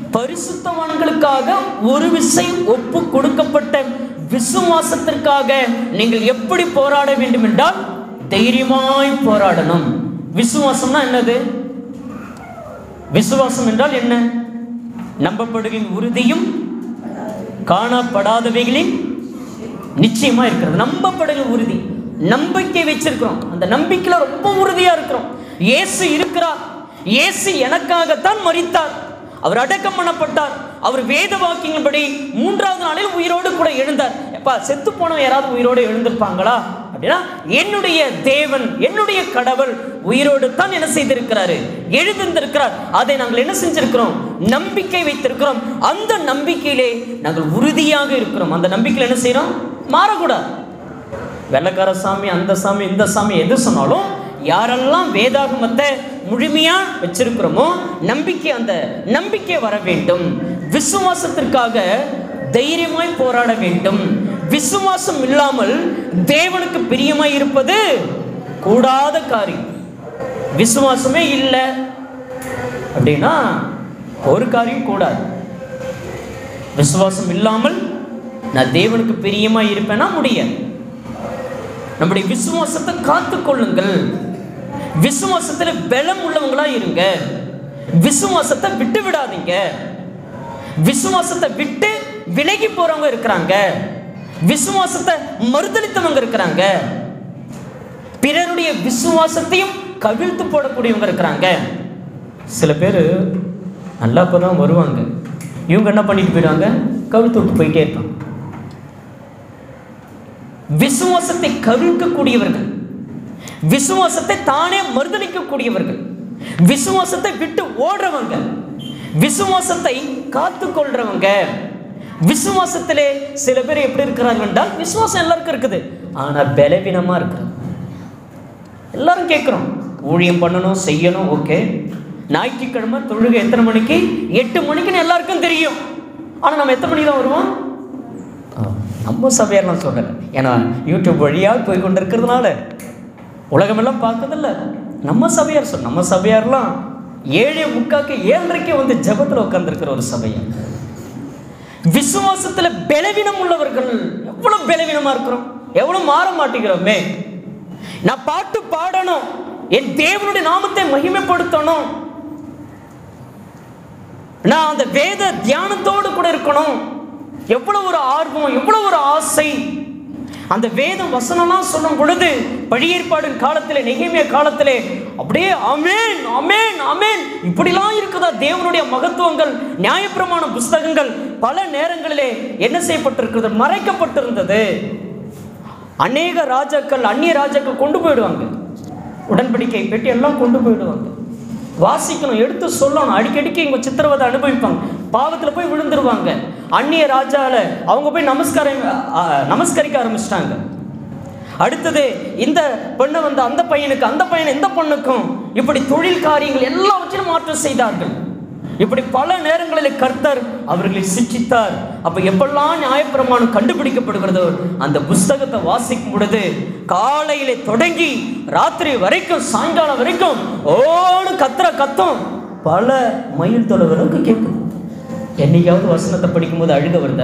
பரிசுத்தவான்களுக்காக ஒரு விசை ஒப்பு கொடுக்கப்பட்ட விசுவாசத்திற்காக நீங்கள் எப்படி போராட வேண்டும் என்றால் தைரியமாய் போராடணும் விசுவாசம்னா என்னது விசுவாசம் என்றால் என்ன நம்பப்படுகின் உறுதியும் காணப்படாதவைகளின் நிச்சயமா இருக்கிறது நம்பப்படுகிற உறுதி நம்பிக்கை வச்சிருக்கிறோம் அந்த நம்பிக்கையில ரொம்ப உறுதியா இருக்கிறோம் இயேசு இருக்கிறார் இயேசு எனக்காகத்தான் மரித்தார் அவர் அடக்கம் பண்ணப்பட்டார் அவர் வேத வாக்கியங்கள்படி மூன்றாவது நாளில் உயிரோடு கூட எழுந்தார் எப்பா செத்து போனவன் யாராவது உயிரோடு எழுந்திருப்பாங்களா அப்படின்னா என்னுடைய தேவன் என்னுடைய கடவுள் உயிரோடு தான் என்ன செய்திருக்கிறாரு எழுந்திருக்கிறார் அதை நாங்கள் என்ன செஞ்சிருக்கிறோம் நம்பிக்கை வைத்திருக்கிறோம் அந்த நம்பிக்கையிலே நாங்கள் உறுதியாக இருக்கிறோம் அந்த நம்பிக்கையில் என்ன செய்றோம் மாறக்கூடாது வெள்ளக்கார சாமி அந்த சாமி இந்த சாமி எது சொன்னாலும் யாரெல்லாம் வேதாகமத்தை முழுமையா வச்சிருக்கிறோமோ நம்பிக்கை அந்த நம்பிக்கை வர வேண்டும் விசுவாசத்திற்காக தைரியமாய் போராட வேண்டும் விசுவாசம் இல்லாமல் தேவனுக்கு பிரியமாய் இருப்பது கூடாத காரியம் விசுவாசமே இல்லை அப்படின்னா ஒரு காரியம் கூடாது விசுவாசம் இல்லாமல் நான் தேவனுக்கு பிரியமா இருப்பேனா முடியாது நம்முடைய விசுவாசத்தை காத்துக்கொள்ளுங்கள் விசுவாசத்துல பலம் உள்ளவங்களா இருங்க விசுவாசத்தை விட்டு விடாதீங்க விசுவாசத்தை விட்டு விலகி போறவங்க இருக்கிறாங்க விசுவாசத்தை மறுதளித்தவங்க இருக்கிறாங்க பிறருடைய விசுவாசத்தையும் கவிழ்த்து போடக்கூடியவங்க இருக்கிறாங்க சில பேர் நல்லா தான் வருவாங்க இவங்க என்ன பண்ணிட்டு போயிடுவாங்க கவிழ்த்து விட்டு போயிட்டே இருப்பாங்க விசுவாசத்தை கவிழ்க்கக்கூடியவர்கள் விசுவாசத்தை தானே மறுதளிக்கக்கூடியவர்கள் விசுவாசத்தை விட்டு ஓடுறவங்க விசுவாசத்தை காத்து கொள்றவங்க விசுவாசத்திலே சில பேர் எப்படி இருக்கிறார்கள் என்றால் விசுவாசம் எல்லாருக்கும் இருக்குது ஆனா பலவீனமா இருக்கிறாங்க எல்லாரும் கேட்குறோம் ஊழியம் பண்ணணும் செய்யணும் ஓகே ஞாயிற்றுக்கிழமை தொழுகை எத்தனை மணிக்கு எட்டு மணிக்குன்னு எல்லாருக்கும் தெரியும் ஆனால் நம்ம எத்தனை மணிக்கு தான் வருவோம் ஆ, நம்ம சபையார் நான் சொல்லலை ஏன்னா யூடியூப் வழியாக போய் கொண்டு இருக்கிறதுனால உலகமெல்லாம் பார்க்கறதில்ல நம்ம சபையார் சொல் நம்ம சபையார்லாம் ஏழே முக்காக்கு ஏழரைக்கே வந்து ஜெபத்தில் உட்காந்துருக்கிற ஒரு சபையார் விசுவாசத்துல பலவீனம் உள்ளவர்கள் எவ்வளவு பலவீனமா இருக்கிறோம் எவ்வளவு மாற மாட்டேங்கிறோமே நான் பாட்டு பாடணும் என் தேவனுடைய நாமத்தை மகிமைப்படுத்தணும் நான் அந்த வேத தியானத்தோடு கூட இருக்கணும் எவ்வளவு ஒரு ஆர்வம் எவ்வளவு ஒரு ஆசை அந்த வேதம் வசனம்லாம் சொல்லும் பொழுது பழியேற்பாடின் காலத்திலே நெகேமியா காலத்திலே அப்படியே அமேன் அமேன் அமேன் இப்படிலாம் இருக்குதா தேவனுடைய மகத்துவங்கள் நியாயப்பிரமாண புஸ்தகங்கள் பல நேரங்களிலே என்ன செய்யப்பட்டிருக்கிறது மறைக்கப்பட்டிருந்தது அநேக ராஜாக்கள் அந்நிய ராஜாக்கள் கொண்டு போயிடுவாங்க உடன்படிக்கை பெட்டி எல்லாம் கொண்டு போயிடுவாங்க வாசிக்கணும் எடுத்து சொல்லணும் அடிக்கடிக்கு இவங்க சித்திரவதை அனுபவிப்பாங்க பாவத்தில் போய் விழுந்துருவாங்க அந்நிய ராஜால அவங்க போய் நமஸ்காரம் அ, நமஸ்கரிக்க ஆரம்பிச்சிட்டாங்க அடுத்தது இந்த பெண்ணை வந்து அந்த பையனுக்கு அந்த பையன் இந்த பொண்ணுக்கும் இப்படி தொழில் காரியங்கள் எல்லாவற்றிலும் மாற்றம் செய்தார்கள் இப்படி பல நேரங்களில் கர்த்தர் அவர்களை சிக்ஷித்தார் அப்ப எப்பெல்லாம் நியாயப்பிரமாணம் கண்டுபிடிக்கப்படுகிறதோ அந்த புஸ்தகத்தை வாசிக்கும் பொழுது காலையிலே தொடங்கி ராத்திரி வரைக்கும் சாயங்காலம் வரைக்கும் ஓடு கத்துற கத்தும் பல மைல் தொலைவருக்கு கேட்கும் என்னைக்காவது வசனத்தை படிக்கும்போது அழுக வருதா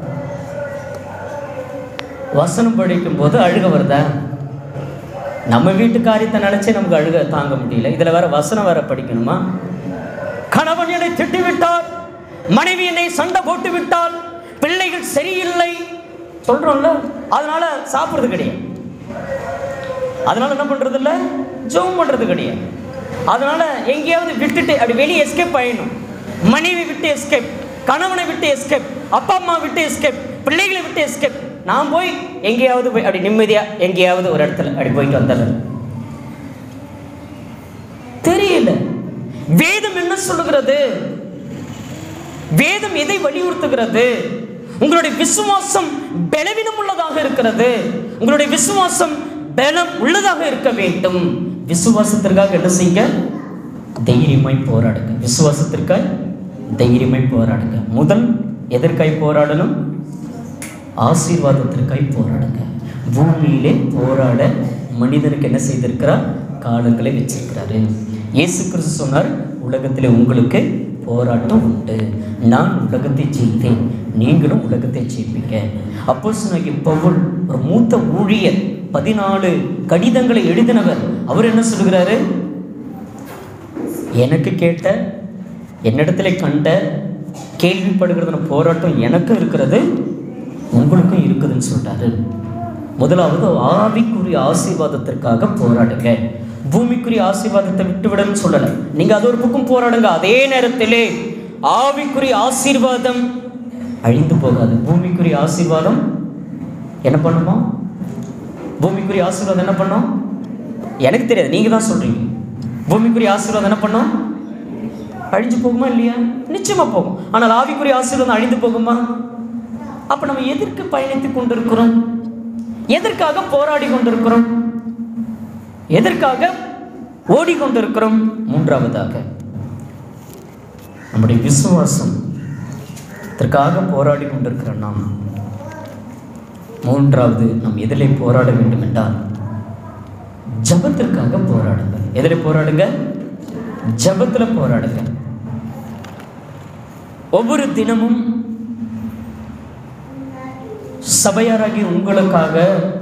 வசனம் படிக்கும் போது அழுக வருதா நம்ம வீட்டு காரியத்தை நினைச்சே நமக்கு அழுக தாங்க முடியல இதுல வேற வசனம் வேற படிக்கணுமா கணவன் என்னை திட்டி விட்டார் மனைவி என்னை சண்டை போட்டு விட்டால் பிள்ளைகள் சரியில்லை சொல்றோம்ல அதனால சாப்பிடுறது கிடையாது அதனால என்ன பண்றது இல்ல ஜோம் பண்றது கிடையாது அதனால எங்கேயாவது விட்டுட்டு அப்படி வெளியே எஸ்கேப் ஆயிடணும் மனைவி விட்டு எஸ்கேப் கணவனை விட்டு எஸ்கேப் அப்பா அம்மா விட்டு எஸ்கேப் பிள்ளைகளை விட்டு எஸ்கேப் நான் போய் எங்கேயாவது போய் அப்படி நிம்மதியா எங்கேயாவது ஒரு இடத்துல அப்படி போயிட்டு வந்துடுறேன் தெரியல வேதம் என்ன சொல்லுகிறது வேதம் எதை வலியுறுத்துகிறது உங்களுடைய விசுவாசம் பலவீனம் உள்ளதாக இருக்கிறது உங்களுடைய விசுவாசம் பலம் உள்ளதாக இருக்க வேண்டும் விசுவாசத்திற்காக என்ன செய்யுங்க தைரியமாய் போராடுங்க விசுவாசத்திற்காய் தைரியமாய் போராடுங்க முதல் எதற்காய் போராடணும் ஆசீர்வாதத்திற்காய் போராடுங்க பூமியிலே போராட மனிதனுக்கு என்ன செய்திருக்கிறார் காலங்களை வச்சிருக்கிறாரு இயேசு கிறிஸ்து சொன்னார் உலகத்திலே உங்களுக்கு போராட்டம் உண்டு நான் உலகத்தை ஜெயித்தேன் நீங்களும் உலகத்தை ஜெயிப்பீங்க அப்போ பவுல் ஒரு மூத்த ஊழியர் பதினாலு கடிதங்களை எழுதினவர் அவர் என்ன சொல்கிறாரு எனக்கு கேட்ட என்னிடத்துல கண்ட கேள்விப்படுகிறதுன போராட்டம் எனக்கும் இருக்கிறது உங்களுக்கும் இருக்குதுன்னு சொல்லிட்டாரு முதலாவது ஆவிக்குரிய ஆசீர்வாதத்திற்காக போராடுங்க பூமிக்குரிய ஆசீர்வாதத்தை விட்டுவிடன்னு சொல்லலை நீங்கள் அது ஒரு பக்கம் போராடுங்க அதே நேரத்திலே ஆவிக்குரிய ஆசீர்வாதம் அழிந்து போகாது பூமிக்குரிய ஆசீர்வாதம் என்ன பண்ணுமா பூமிக்குரிய ஆசீர்வாதம் என்ன பண்ணும் எனக்கு தெரியாது நீங்கள் தான் சொல்கிறீங்க பூமிக்குரிய ஆசீர்வாதம் என்ன பண்ணும் அழிஞ்சு போகுமா இல்லையா நிச்சயமா போகும் ஆனால் ஆவிக்குரிய ஆசீர்வாதம் அழிந்து போகுமா அப்ப நம்ம எதற்கு பயணித்துக் கொண்டிருக்கிறோம் எதற்காக போராடி கொண்டிருக்கிறோம் எதற்காக ஓடிக்கொண்டிருக்கிறோம் மூன்றாவதாக நம்முடைய விசுவாசம் இதற்காக போராடி கொண்டிருக்கிற நாம் மூன்றாவது நாம் எதிலே போராட வேண்டும் என்றால் ஜபத்திற்காக போராடுங்க எதிலே போராடுங்க ஜபத்துல போராடுங்க ஒவ்வொரு தினமும் சபையாராகி உங்களுக்காக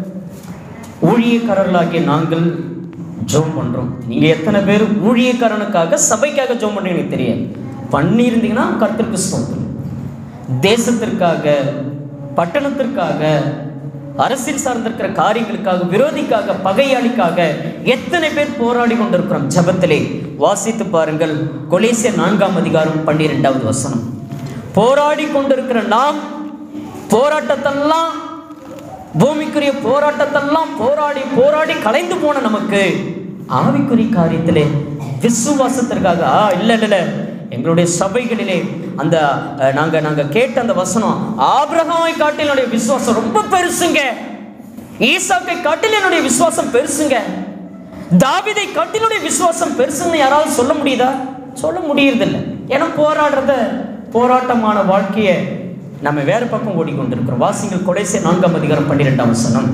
ஊழியக்காரர்களாகிய நாங்கள் ஜோம் பண்றோம் நீங்க எத்தனை பேர் ஊழியக்காரனுக்காக சபைக்காக ஜோம் பண்றீங்க எனக்கு தெரியாது பண்ணியிருந்தீங்கன்னா கர்த்தருக்கு ஸ்தோத்திரம் தேசத்திற்காக பட்டணத்திற்காக அரசியல் சார்ந்திருக்கிற காரியங்களுக்காக விரோதிக்காக பகையாளிக்காக எத்தனை பேர் போராடி கொண்டிருக்கிறோம் ஜபத்திலே வாசித்து பாருங்கள் கொலேசிய நான்காம் அதிகாரம் பன்னிரெண்டாவது வசனம் போராடி கொண்டிருக்கிற நாம் போராட்டத்தெல்லாம் பூமிக்குரிய போராட்டத்தெல்லாம் போராடி போராடி கலைந்து போன நமக்கு ஆவிக்குரிய காரியத்திலே விசுவாசத்திற்காக ஆ இல்லை இல்லை இல்லை எங்களுடைய சபைகளிலே அந்த அஹ், நாங்க நாங்க கேட்ட அந்த வசனம் ஆபிரகாமை காட்டில் என்னுடைய விசுவாசம் ரொம்ப பெருசுங்க ஈசாக்கை காட்டில் என்னுடைய விசுவாசம் பெருசுங்க தாவீதை காட்டில் என்னுடைய விசுவாசம் பெருசுன்னு யாராவது சொல்ல முடியுதா சொல்ல முடியறதில்லை ஏன்னா போராடுறத போராட்டமான வாழ்க்கையை நம்ம வேற பக்கம் ஓடிக்கொண்டிருக்கிறோம் வாசிங்கள் கொடைசை நான்காம் அதிகாரம் பன்னிரெண்டாம் வசனம்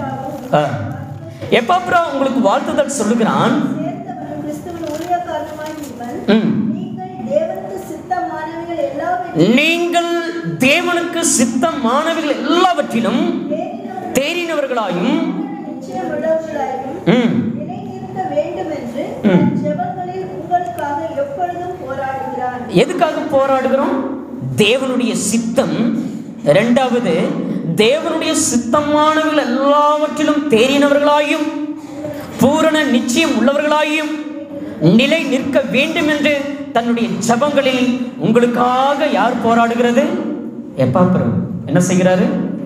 எப்பாப்புறா உங்களுக்கு வாழ்த்துதல் சொல்லுகிறான் சேர்ந்தவனும் கிறிஸ்துவின் ஊழியக்காரனுமாய் இவன் ம். நீங்கள் தேவனுக்கு சித்தமானவைகள் எல்லாவற்றையும் நீங்கள் தேவனுக்கு சித்தமானவர்கள் எல்லாவற்றிலும் தேறினவர்களாயும் நிச்சயம் உள்ளவர்களாயும் ம், நிலைநிறுத்த வேண்டும் என்று ம். தன் ஜெபங்களில் உங்களுக்காக எப்பொழுதும் போராடுகிறான் எதுக்காக போராடுகிறோம் தேவனுடைய சித்தம் இரண்டாவது தேவனுடைய சித்தமானவர்கள் எல்லாவற்றிலும் தேறினவர்களாயும் பூரண நிச்சயம் உள்ளவர்களாயும் நிலை நிற்க வேண்டும் என்று தன்னுடைய ஜபங்களில் உங்களுக்காக யார் போராடுகிறது எப்பாப்புறம் என்ன செய்கிறாரு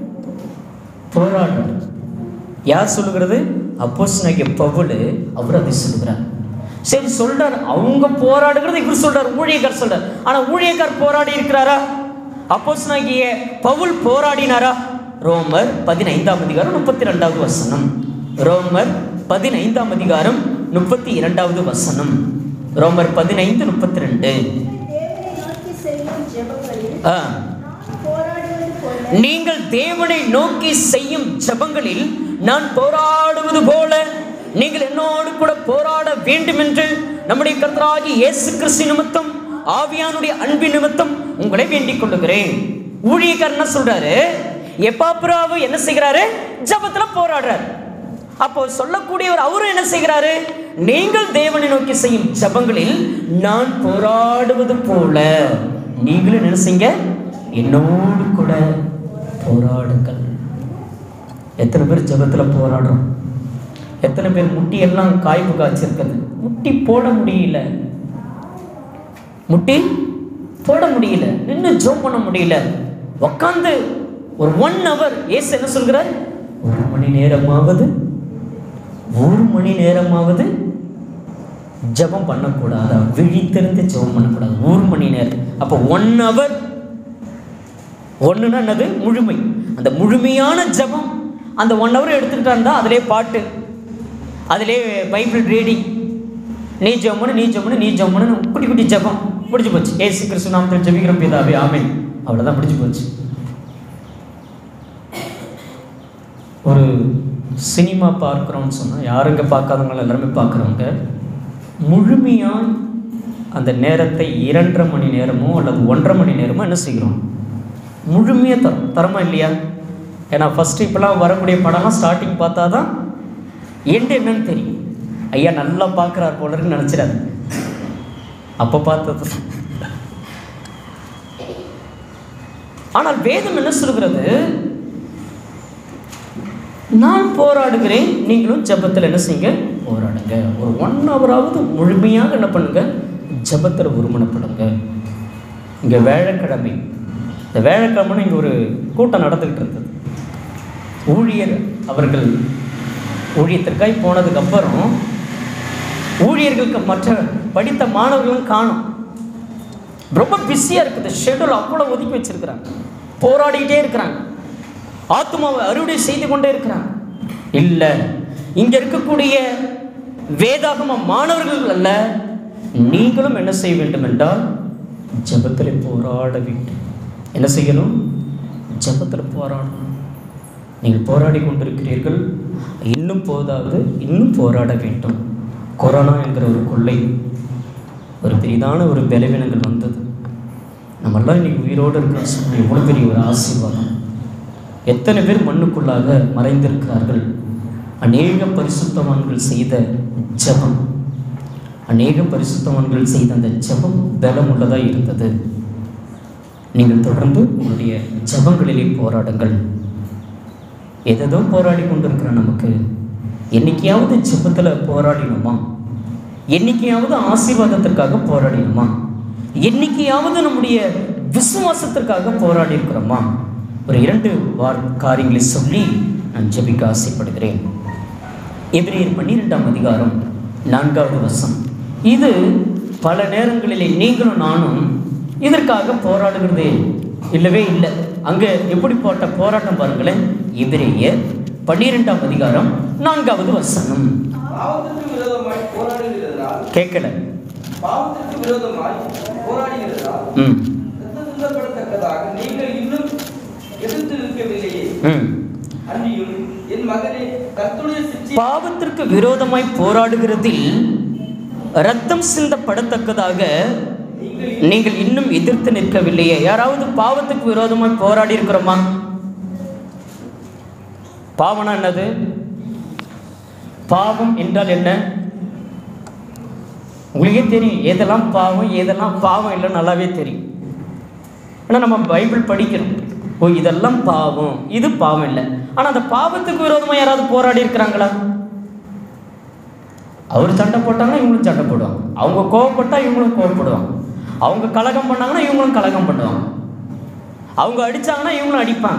போராடுறார் யார் சொல்லுகிறது அப்போஸ் பவுல் அவர் அதை சொல்லுகிறார் சரி சொல்றார் அவங்க போராடுகிறது இவர் சொல்றார் ஊழியக்கார் சொல்றார் ஆனா ஊழியக்கார் போராடி இருக்கிறாரா அப்போஸ் பவுல் போராடினாரா ரோமர் பதினைந்தாம் அதிகாரம் முப்பத்தி ரெண்டாவது வசனம் ரோமர் பதினைந்தாம் அதிகாரம் முப்பத்தி இரண்டாவது வசனம் ரோமர் பதினைந்து முப்பத்தி ரெண்டு தேவனை நோக்கி செல்லும் ஜெபங்களில் ஆ நான் போராடுவது போல நீங்கள் தேவனை நோக்கி செய்யும் ஜெபங்களில் நான் போராடுவது போல நீங்கள் என்னோடு கூட போராட வேண்டும் என்று நம்முடைய கர்த்தராகி இயேசு கிறிஸ்து நிமித்தம் ஆவியானுடைய அன்பின் நிமித்தம் உங்களை வேண்டிக் கொள்ளுகிறேன் ஊழியக்காரர் என்ன சொல்றாரு எப்பாப்புறாவு என்ன செய்கிறாரு ஜெபத்துல போராடுறார் அப்போ சொல்லக்கூடியவர் அவரும் என்ன செய்கிறாரு நீங்கள் தேவனை நோக்கி செய்யும் ஜெபங்களில் நான் போராடுவது போல நீங்களும் என்ன செய்யுங்க என்னோடு கூட போராடுங்கள் எத்தனை பேர் ஜெபத்தில் போராடுறோம் எத்தனை பேர் முட்டியெல்லாம் காய்ப்பு காய்ச்சிருக்குது முட்டி போட முடியல முட்டி போட முடியல நின்று ஜோம் பண்ண முடியல உக்காந்து ஒரு ஒன் ஹவர் ஏசு என்ன சொல்கிறார் ஒரு மணி நேரமாவது ஒரு மணி நேரமாவது ஜெபம் பண்ணக்கூடாதா விழித்திருந்து ஜெபம் பண்ணக்கூடாது ஒரு மணி நேரம் அப்போ ஒன் ஹவர் ஒன்றுனா என்னது முழுமை அந்த முழுமையான ஜெபம் அந்த ஒன் ஹவர் எடுத்துக்கிட்டா இருந்தால் அதிலே பாட்டு அதிலே பைபிள் ரீடிங் நீ ஜெபம்னு நீ ஜெபம்னு நீ ஜெபம்னு குட்டி குட்டி ஜெபம் முடிஞ்சு போச்சு ஏசு கிறிஸ்து நாமத்தில் ஜெபிக்கிறோம் பிதாவே ஆமென் அவ்வளோதான் முடிஞ்சு போச்சு ஒரு சினிமா பார்க்குறோம்னு சொன்னால் யாருங்க பார்க்காதவங்க எல்லாருமே பார்க்குறவங்க முழுமையாக அந்த நேரத்தை இரண்டரை மணி நேரமோ அல்லது ஒன்றரை மணி நேரமோ என்ன செய்கிறோம் முழுமையாக தரும் தரமா இல்லையா ஏன்னா ஃபஸ்ட்டு இப்போலாம் வரக்கூடிய படம்லாம் ஸ்டார்டிங் பார்த்தா தான் எண்டு என்னன்னு தெரியும் ஐயா நல்லா பார்க்குறார் போல இருக்குன்னு நினச்சிடாது அப்போ பார்த்தது ஆனால் வேதம் என்ன சொல்கிறது நான் போராடுகிறேன் நீங்களும் ஜெபத்தில் என்ன செய்யுங்க போராடுங்க ஒரு ஒன் ஹவராவது முழுமையாக என்ன பண்ணுங்க ஜெபத்தில் ஒருமனப்படுங்க இங்கே வேழக்கிழமை இந்த வேழக்கிழமைன்னு இங்கே ஒரு கூட்டம் நடந்துக்கிட்டு இருந்தது ஊழியர் அவர்கள் ஊழியத்திற்காய் போனதுக்கப்புறம் ஊழியர்களுக்கு மற்ற படித்த மாணவர்களும் காணும் ரொம்ப பிஸியாக இருக்குது ஷெடியூல் அவ்வளோ ஒதுக்கி வச்சிருக்கிறாங்க போராடிக்கிட்டே இருக்கிறாங்க ஆத்மாவை அறுவடை செய்து கொண்டே இருக்கிறாங்க இல்லை இங்கே இருக்கக்கூடிய வேதாகம மாணவர்கள் அல்ல நீங்களும் என்ன செய்ய வேண்டும் என்றால் ஜெபத்தில் போராட வேண்டும் என்ன செய்யணும் ஜெபத்தில் போராடணும் நீங்கள் போராடி கொண்டிருக்கிறீர்கள் இன்னும் போதாது இன்னும் போராட வேண்டும் கொரோனா என்கிற ஒரு கொள்ளை ஒரு பெரிதான ஒரு பலவீனங்கள் வந்தது நம்மெல்லாம் இன்னைக்கு உயிரோடு இருக்கிற சொன்ன எவ்வளோ பெரிய ஒரு ஆசீர்வாதம் எத்தனை பேர் மண்ணுக்குள்ளாக மறைந்திருக்கிறார்கள் அநேக பரிசுத்தவான்கள் செய்த ஜெபம் அநேக பரிசுத்தவான்கள் செய்த அந்த ஜெபம் பலம் உள்ளதாக இருந்தது நீங்கள் தொடர்ந்து உங்களுடைய ஜெபங்களிலே போராடுங்கள் எதோ போராடி கொண்டிருக்கிற நமக்கு என்னைக்கையாவது ஜெபத்தில் போராடினோமா என்னைக்கையாவது ஆசீர்வாதத்திற்காக போராடினோமா என்னைக்கையாவது நம்முடைய விசுவாசத்திற்காக போராடி இருக்கிறோமா ஒரு இரண்டு வார் காரியங்களை சொல்லி நான் ஜெபிக்க ஆசைப்படுகிறேன் எபிரேயர் பன்னிரெண்டாம் அதிகாரம் நான்காவது வசம் இது பல நேரங்களிலே நீங்களும் நானும் இதற்காக போராடுகிறதே இல்லவே இல்லை அங்கே எப்படி போட்ட போராட்டம் பாருங்களேன் எபிரேயர் பன்னிரெண்டாம் அதிகாரம் நான்காவது வசனம் பாவத்திற்கு விரோதமாய் போராடுகிறதால் கேட்கல பாவத்திற்கு விரோதமாய் போராடுகிறதால் ம் ரத்தம் சிந்தப்படத்தக்கதாக நீங்கள் இன்னும் எதிர்த்து நிற்கவில்லையே ம் அன்றியும் என் மகனே கர்த்தருடைய சிற்றை பாவத்திற்கு விரோதமாய் போராடுகிறதில் ரத்தம் சிந்தப்படத்தக்கதாக நீங்கள் நீங்கள் இன்னும் எதிர்த்து நிற்கவில்லையே யாராவது பாவத்துக்கு விரோதமாய் போராடி இருக்கிறோமா பாவம்னா என்னது பாவம் என்றால் என்ன உங்களுக்கே தெரியும் எதெல்லாம் பாவம் எதெல்லாம் பாவம் இல்லை நல்லாவே தெரியும் ஆனால் நம்ம பைபிள் படிக்கிறோம் ஓ இதெல்லாம் பாவம் இது பாவம் இல்லை ஆனால் அந்த பாவத்துக்கு விரோதமாக யாராவது போராடி இருக்கிறாங்களா அவர் சண்டை போட்டாங்கன்னா இவங்களும் சண்டை போடுவாங்க அவங்க கோவப்பட்டா இவங்களும் கோவப்படுவாங்க அவங்க கலகம் பண்ணாங்கன்னா இவங்களும் கலகம் பண்ணுவாங்க அவங்க அடிச்சாங்கன்னா இவங்களும் அடிப்பாங்க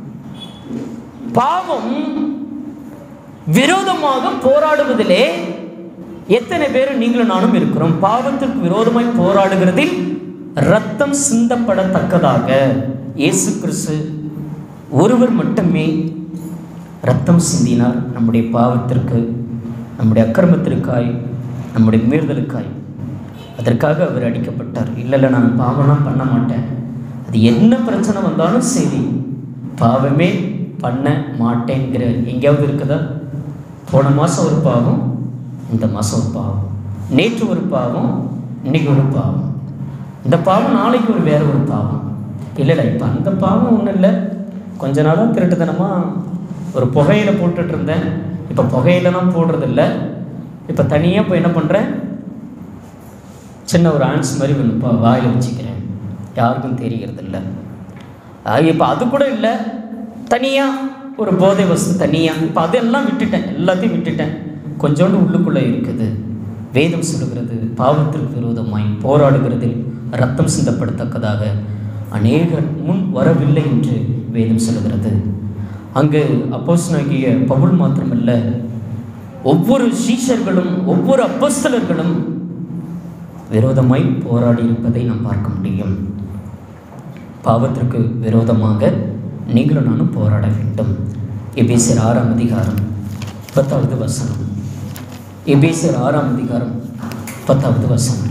பாவம் விரோதமாக போராடுவதிலே எத்தனை பேர் நீங்களும் நானும் இருக்கிறோம் பாவத்திற்கு விரோதமாய் போராடுகிறதில் ரத்தம் சிந்தப்படத்தக்கதாக இயேசு கிறிஸ்து ஒருவர் மட்டுமே ரத்தம் சிந்தினார் நம்முடைய பாவத்திற்கு நம்முடைய அக்கிரமத்திற்காய் நம்முடைய மீறுதலுக்காய் அதற்காக அவர் அடிக்கப்பட்டார் இல்லை இல்லை நான் பாவம்லாம் பண்ண மாட்டேன் அது என்ன பிரச்சனை வந்தாலும் சரி பாவமே பண்ண மாட்டேங்கிற எங்கேயாவது இருக்குதா போன மாதம் ஒரு பாவம் இந்த மாதம் ஒரு பாவம் நேற்று ஒரு பாவம் இன்னைக்கு ஒரு பாவம் இந்த பாவம் நாளைக்கு ஒரு வேற ஒரு பாவம் இல்லை இல்லை இப்போ அந்த பாவம் ஒன்றும் இல்லை கொஞ்ச நாளாக திருட்டுத்தனமாக ஒரு புகையில போட்டுட்டு இருந்தேன் இப்போ புகையிலலாம் போடுறதில்ல இப்போ தனியாக போய் என்ன பண்ணுறேன் சின்ன ஒரு ஆன்ஸ் மாதிரி ஒன்று இப்போ வாயில் வச்சுக்கிறேன் யாருக்கும் தெரியறதில்ல இப்போ அது கூட இல்லை தனியாக ஒரு போதை வசதி தனியாக இப்போ அதெல்லாம் விட்டுட்டேன் எல்லாத்தையும் விட்டுட்டேன் கொஞ்சோண்டு உள்ளுக்குள்ளே இருக்குது வேதம் சொல்லுகிறது பாவத்திற்கு விரோதமாய் போராடுகிறதில் ரத்தம் சிந்தப்படத்தக்கதாக அநேகர் முன் வரவில்லை என்று வேதம் சொல்லுகிறது அங்கு அப்போஸ்தலனாகிய பவுல் மாத்திரமல்ல ஒவ்வொரு சீஷர்களும் ஒவ்வொரு அப்போஸ்தலர்களும் விரோதமாய் போராடி இருப்பதை நாம் பார்க்க முடியும் பாவத்திற்கு விரோதமாக நீங்களும் நானும் போராட வேண்டும் எபேசியர் ஆறாம் அதிகாரம் பத்தாவது வசனம் எபேசியர் ஆறாம் அதிகாரம் பத்தாவது வசனம்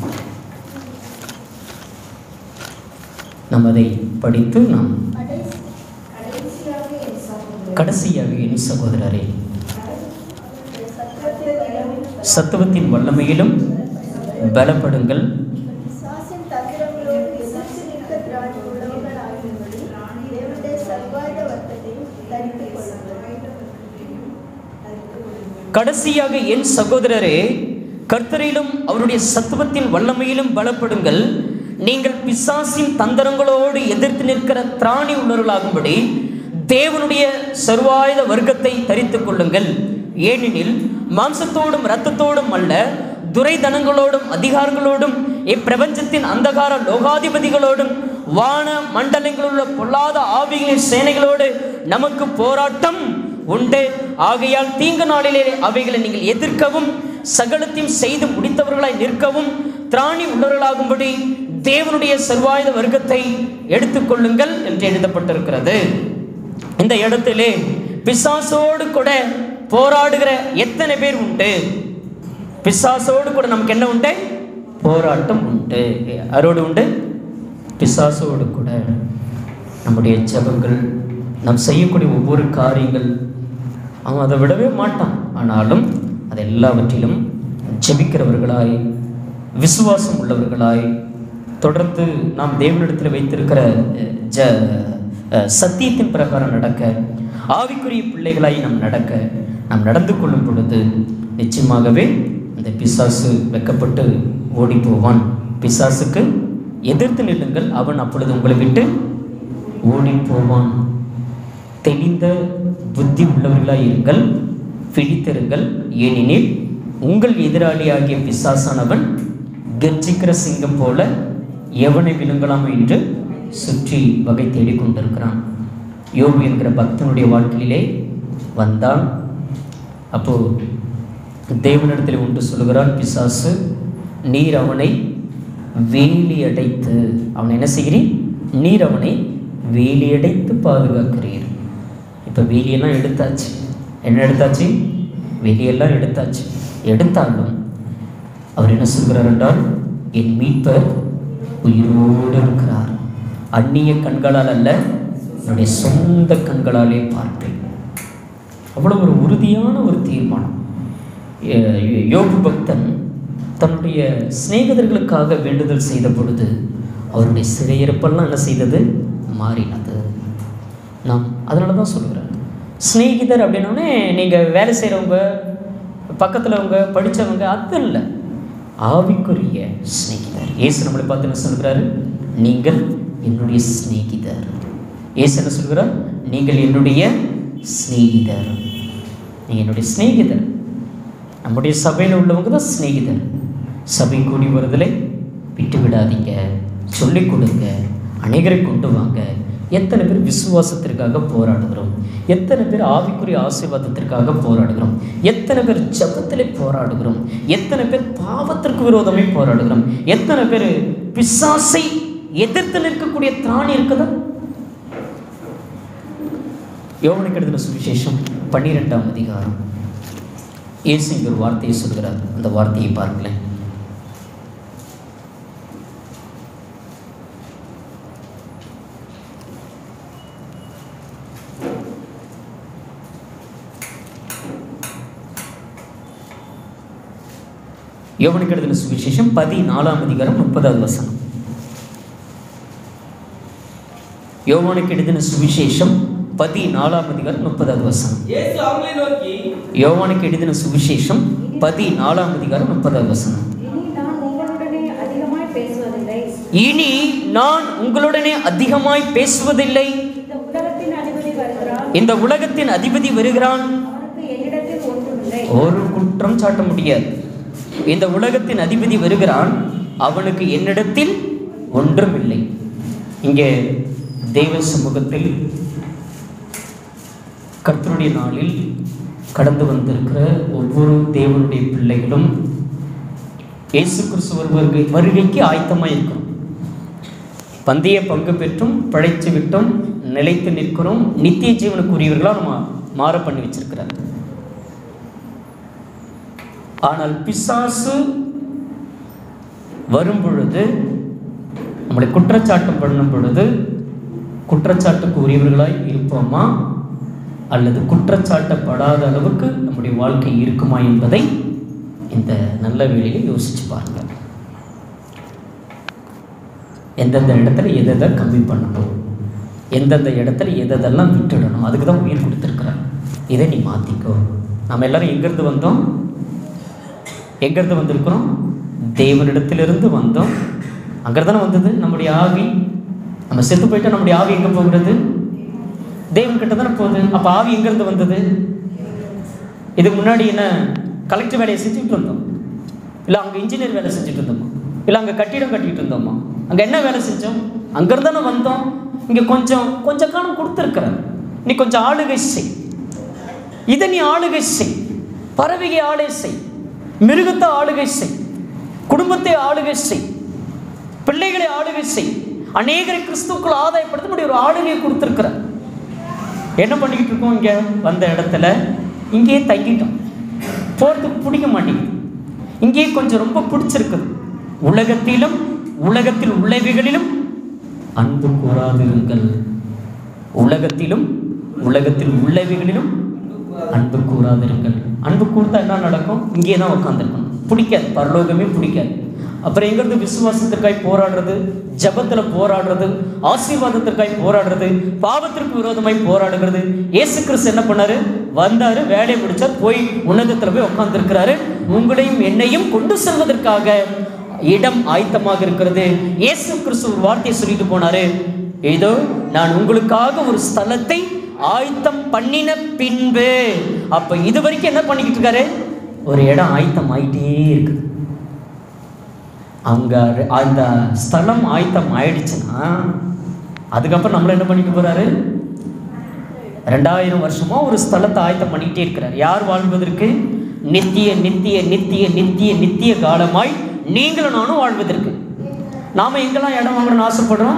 நாம் அதை படித்து நாம் கடைசி- கடைசியாக என் சகோதரர், கடைசியாக என் சகோதரரே சத்தியத்தை வல்லமையில் சத்துவத்தின் வல்லமையிலும் பலப்படுங்கள் பிசாசின் தந்திரங்களோடு எதிர்த்து நிற்க திராணி உள்ளவர்கள் ஆகியபடி தேவனுடைய சர்வாயுத வர்க்கத்தை தரித்துக் கொள்ளுங்கள் கடைசியாக என் சகோதரரே கர்த்தரிலும் அவருடைய சத்துவத்தின் வல்லமையிலும் பலப்படுங்கள் நீங்கள் பிசாசின் தந்திரங்களோடு எதிர்த்து நிற்கிற திராணி உள்ளவர்களாகும்படி தேவனுடைய சர்வாயுத வர்க்கத்தை தரித்துக் கொள்ளுங்கள் ஏனெனில் மாம்சத்தோடும் இரத்தத்தோடும் அல்ல துரைதனங்களோடும் அதிகாரங்களோடும் இப்பிரபஞ்சத்தின் அந்தகார லோகாதிபதிகளோடும் வான மண்டலங்களில் உள்ள பொல்லாத ஆவிகளின் சேனைகளோடு நமக்கு போராட்டம் உண்டு ஆகையால் தீங்கு நாளிலே அவைகளை நீங்கள் எதிர்க்கவும் சகலத்தையும் செய்து முடித்தவர்களாய் நிற்கவும் திராணி உள்ளவர்களாகும்படி தேவனுடைய சர்வாயுத வர்க்கத்தை எடுத்துக்கொள்ளுங்கள் என்று எழுதப்பட்டிருக்கிறது இந்த இடத்திலே பிசாசோடு கூட போராடுகிற எத்தனை பேர் உண்டு பிசாசோடு கூட நமக்கு என்ன உண்டு போராட்டம் உண்டு அரோடு உண்டு பிசாசோடு கூட நம்முடைய ஜெபங்கள் நாம் செய்யக்கூடிய ஒவ்வொரு காரியங்கள் அவன் அதை விடவே மாட்டான் ஆனாலும் அது எல்லாவற்றிலும் ஜெபிக்கிறவர்களாய் விசுவாசம் உள்ளவர்களாய் தொடர்ந்து நாம் தேவனிடத்தில் வைத்திருக்கிற அஹ், ஜ அஹ், சத்தியத்தின் பிரகாரம் நடக்க ஆவிக்குரிய பிள்ளைகளாய் நாம் நடக்க நாம் நடந்து கொள்ளும் பொழுது நிச்சயமாகவே அந்த பிசாசு வெக்கப்பட்டு ஓடி போவான் பிசாசுக்கு எதிர்த்து நில்லுங்கள் அவன் அப்பொழுது உங்களை விட்டு ஓடி போவான் தெளிந்த புத்தி உள்ளவர்களாய் இருங்கள் பிடித்திருங்கள் ஏனெனில் உங்கள் எதிராளியாகிய பிசாசானவன் கர்ஜிக்கிற சிங்கம் போல எவனை விழுங்கலாம் என்று சுற்றி வகை தேடிக் கொண்டிருக்கிறான் யோபு என்கிற பக்தனுடைய வாழ்க்கையிலே வந்தான் அப்போ தேவனிடத்தில் ஒன்று சொல்கிறான் பிசாசு நீர் அவனை வேலி அடைத்து அவனை என்ன செய்கிறீர் நீர் அவனை வேலி அடைத்து பாதுகாக்கிறீர் இப்போ வேலியெல்லாம் எடுத்தாச்சு என்ன எடுத்தாச்சு வேலியெல்லாம் எடுத்தாச்சு எடுத்தாலும் அவர் என்ன சொல்கிறார் என்றால் என் மீட்பர் உயிரோடு இருக்கிறார் அந்நிய கண்களால் அல்ல என்னுடைய சொந்த கண்களாலே பார்ப்பேன் அவ்வளோ ஒரு உறுதியான ஒரு தீர்மானம் ய- ய- யோபு பக்தன் தன்னுடைய சிநேகிதர்களுக்காக வேண்டுதல் செய்த பொழுது அவருடைய சிறையிருப்பெல்லாம் என்ன செய்தது மாறினது நாம் அதனால தான் சொல்கிறேன் சிநேகிதர் அப்படின்னோடனே நீங்கள் வேலை செய்கிறவங்க பக்கத்தில் அவங்க படித்தவங்க அது இல்லை ஆவிக்குரிய சிநேகிதர் இயேசு நம்மளை பார்த்து என்ன சொல்கிறாரு நீங்கள் என்னுடைய சிநேகிதர் இயேசு என்ன சொல்கிறார் நீங்கள் என்னுடைய சிநேகிதர் நீங்கள் என்னுடைய சிநேகிதர் நம்முடைய சபையில் உள்ளவங்க தான் சிநேகிதர் சபை கூடி வருதலை விட்டு விடாதீங்க சொல்லிக் கொடுங்க அநேகரை கொண்டு வாங்க எத்தனை பேர் விசுவாசத்திற்காக போராடுகிறோம் எத்தனை பேர் ஆவிக்குரிய ஆசீர்வாதத்திற்காக போராடுகிறோம் எத்தனை பேர் ஜபத்திலே போராடுகிறோம் எத்தனை பேர் பாவத்திற்கு விரோதமே போராடுகிறோம் எத்தனை பேர் பிசாசை எதிர்த்து நிற்கக்கூடிய திராணி இருக்குதா யோவனுக்கு எழுதின சுவிசேஷம் பன்னிரெண்டாம் அதிகாரம் இயேசு இங்க ஒரு வார்த்தையை சொல்கிறார் அந்த வார்த்தையை பாருங்களேன் யோவனுக்கு எழுதின சுவிசேஷம் பதினாலாம் அதிகாரம் முப்பதாவது வசனம் யோவானுக்கு எழுதின சுவிசேஷம் பதினாலாம் அதிகாரம் முப்பதாவது வசனம் இயேசு அவர்களை நோக்கி யோவானுக்கு எழுதின சுவிசேஷம் பதினாலாம் அதிகாரம் முப்பதாவது வசனம் இனி நான் உங்களுடனே அதிகமாய் பேசுவதில்லை இனி நான் உங்களுடனே அதிகமாய் பேசுவதில்லை இந்த உலகத்தின் அதிபதி வருகிறான் இந்த உலகத்தின் அதிபதி வருகிறான் அவனுக்கு என்னிடத்தில் ஒன்றுமில்லை ஒரு குற்றம் சாட்ட முடியாது இந்த உலகத்தின் அதிபதி வருகிறான் அவனுக்கு என்னிடத்தில் ஒன்றுமில்லை இங்கே தெய்வ சமூகத்தில் கர்த்தருடைய நாளில் கடந்து வந்திருக்கிற ஒவ்வொரு தேவனுடைய பிள்ளைகளும் இயேசு கிறிஸ்து வருவருக்கு வருகைக்கு ஆயத்தமாக இருக்கிறோம் பந்தய பங்கு பெற்றும் பிழைத்து விட்டும் நிலைத்து நிற்கிறோம் நித்திய ஜீவனுக்குரியவர்களாக நம்ம மாற பண்ணி வச்சிருக்கிறார் ஆனால் பிசாசு வரும் பொழுது நம்மளை குற்றச்சாட்டம் பண்ணும் பொழுது குற்றச்சாட்டுக்கு உரியவர்களாய் இருப்போமா அல்லது குற்றச்சாட்டப்படாத அளவுக்கு நம்முடைய வாழ்க்கை இருக்குமா என்பதை இந்த நல்ல வேளையில் யோசிச்சு பாருங்கள் எந்தெந்த இடத்துல எதை எதை கம்மி பண்ணணும் எந்தெந்த இடத்துல எதெல்லாம் விட்டுடணும் அதுக்கு தான் உயிர் கொடுத்துருக்குறார் இதை நீ மாற்றிக்கோ நம்ம எல்லாரும் எங்கேருந்து வந்தோம் எங்கேருந்து வந்திருக்கிறோம் தேவனிடத்திலிருந்து வந்தோம் அங்கே தானே வந்தது நம்முடைய ஆவி நம்ம செத்து போயிட்டா நம்முடைய ஆவி எங்கே போகிறது தேவன் கிட்ட தானே போகுது அப்போ ஆவி எங்கேருந்து வந்தது இதுக்கு முன்னாடி என்ன கலெக்டர் வேலையை செஞ்சுட்டு இருந்தோம் இல்லை அங்கே இன்ஜினியர் வேலை செஞ்சுட்டு இருந்தோமா இல்லை அங்கே கட்டிடம் கட்டிட்டு இருந்தோமா அங்கே என்ன வேலை செஞ்சோம் அங்கேருந்து தானே வந்தோம் இங்கே கொஞ்சம் கொஞ்சம் காலம் கொடுத்துருக்குறேன் நீ கொஞ்சம் ஆளுகை செய் இதை நீ ஆளுகை செய் பறவையை ஆளுகை செய் மிருகத்தை ஆளுகை செய் குடும்பத்தை ஆளுகை செய் பிள்ளைகளை ஆளுகை செய் அநேகரை கிறிஸ்துக்குள் ஆதாயப்படுத்த முடிய ஒரு ஆளுகையை கொடுத்துருக்குற என்ன பண்ணிக்கிட்டு இருக்கோம் இங்கே வந்த இடத்துல இங்கேயே தங்கிட்டோம் போகிறதுக்கு பிடிக்க மாட்டேங்குது இங்கேயே கொஞ்சம் ரொம்ப பிடிச்சிருக்குது உலகத்திலும் உலகத்தில் உள்ளவைகளிலும் அன்பு கூறாதிருங்கள் உலகத்திலும் உலகத்தில் உள்ளவைகளிலும் அன்பு கூறாதிருங்கள் அன்பு கூர்த்தா என்ன நடக்கும் இங்கே தான் உட்காந்துருக்கணும் பிடிக்காது பரலோகமே பிடிக்காது அப்புறம் எங்கிறது விசுவாசத்திற்காய் போராடுறது ஜபத்தில் போராடுறது ஆசீர்வாதத்திற்காய் போராடுறது பாவத்திற்கு விரோதமாய் போராடுகிறது இயேசு கிறிஸ்து என்ன பண்ணாரு வந்தாரு வேலையை முடிச்சார் போய் உன்னதத்தில் போய் உட்கார்ந்துருக்கிறாரு உங்களையும் என்னையும் கொண்டு செல்வதற்காக இடம் ஆயத்தமாக இருக்கிறது இயேசு கிறிஸ்து ஒரு வார்த்தையை சொல்லிட்டு போனாரு இதோ நான் உங்களுக்காக ஒரு ஸ்தலத்தை ஆயத்தம் பண்ணின பின்பு அப்ப இது வரைக்கும் என்ன பண்ணிக்கிட்டு இருக்காரு ஒரு இடம் ஆயத்தம் ஆயிட்டே இருக்குது அவங்க அந்த ஸ்தலம் ஆயத்தம் ஆயிடுச்சுன்னா அதுக்கப்புறம் நம்மள என்ன பண்ணிட்டு போறாரு ரெண்டாயிரம் வருஷமா ஒரு ஸ்தலத்தை ஆயத்தம் பண்ணிக்கிட்டே இருக்கிறார் யார் வாழ்வதற்கு நித்திய நித்திய நித்திய நித்திய நித்திய காலமாய் நீங்களும் நானும் வாழ்வதற்கு நாம எங்கெல்லாம் இடம் வாங்கணும்னு ஆசைப்படுறோம்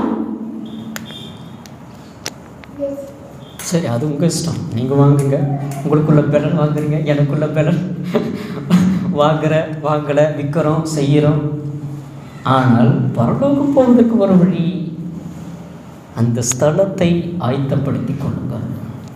சரி அது உங்கள் இஷ்டம் நீங்கள் வாங்குங்க உங்களுக்குள்ள பலன் வாங்குறீங்க எனக்குள்ள பலன் வாங்குற வாங்கலை விற்கிறோம் செய்கிறோம் ஆனால் பரலோகம் போவதற்கு ஒரு வழி அந்த ஸ்தலத்தை ஆயத்தப்படுத்தி கொள்ளுங்கள்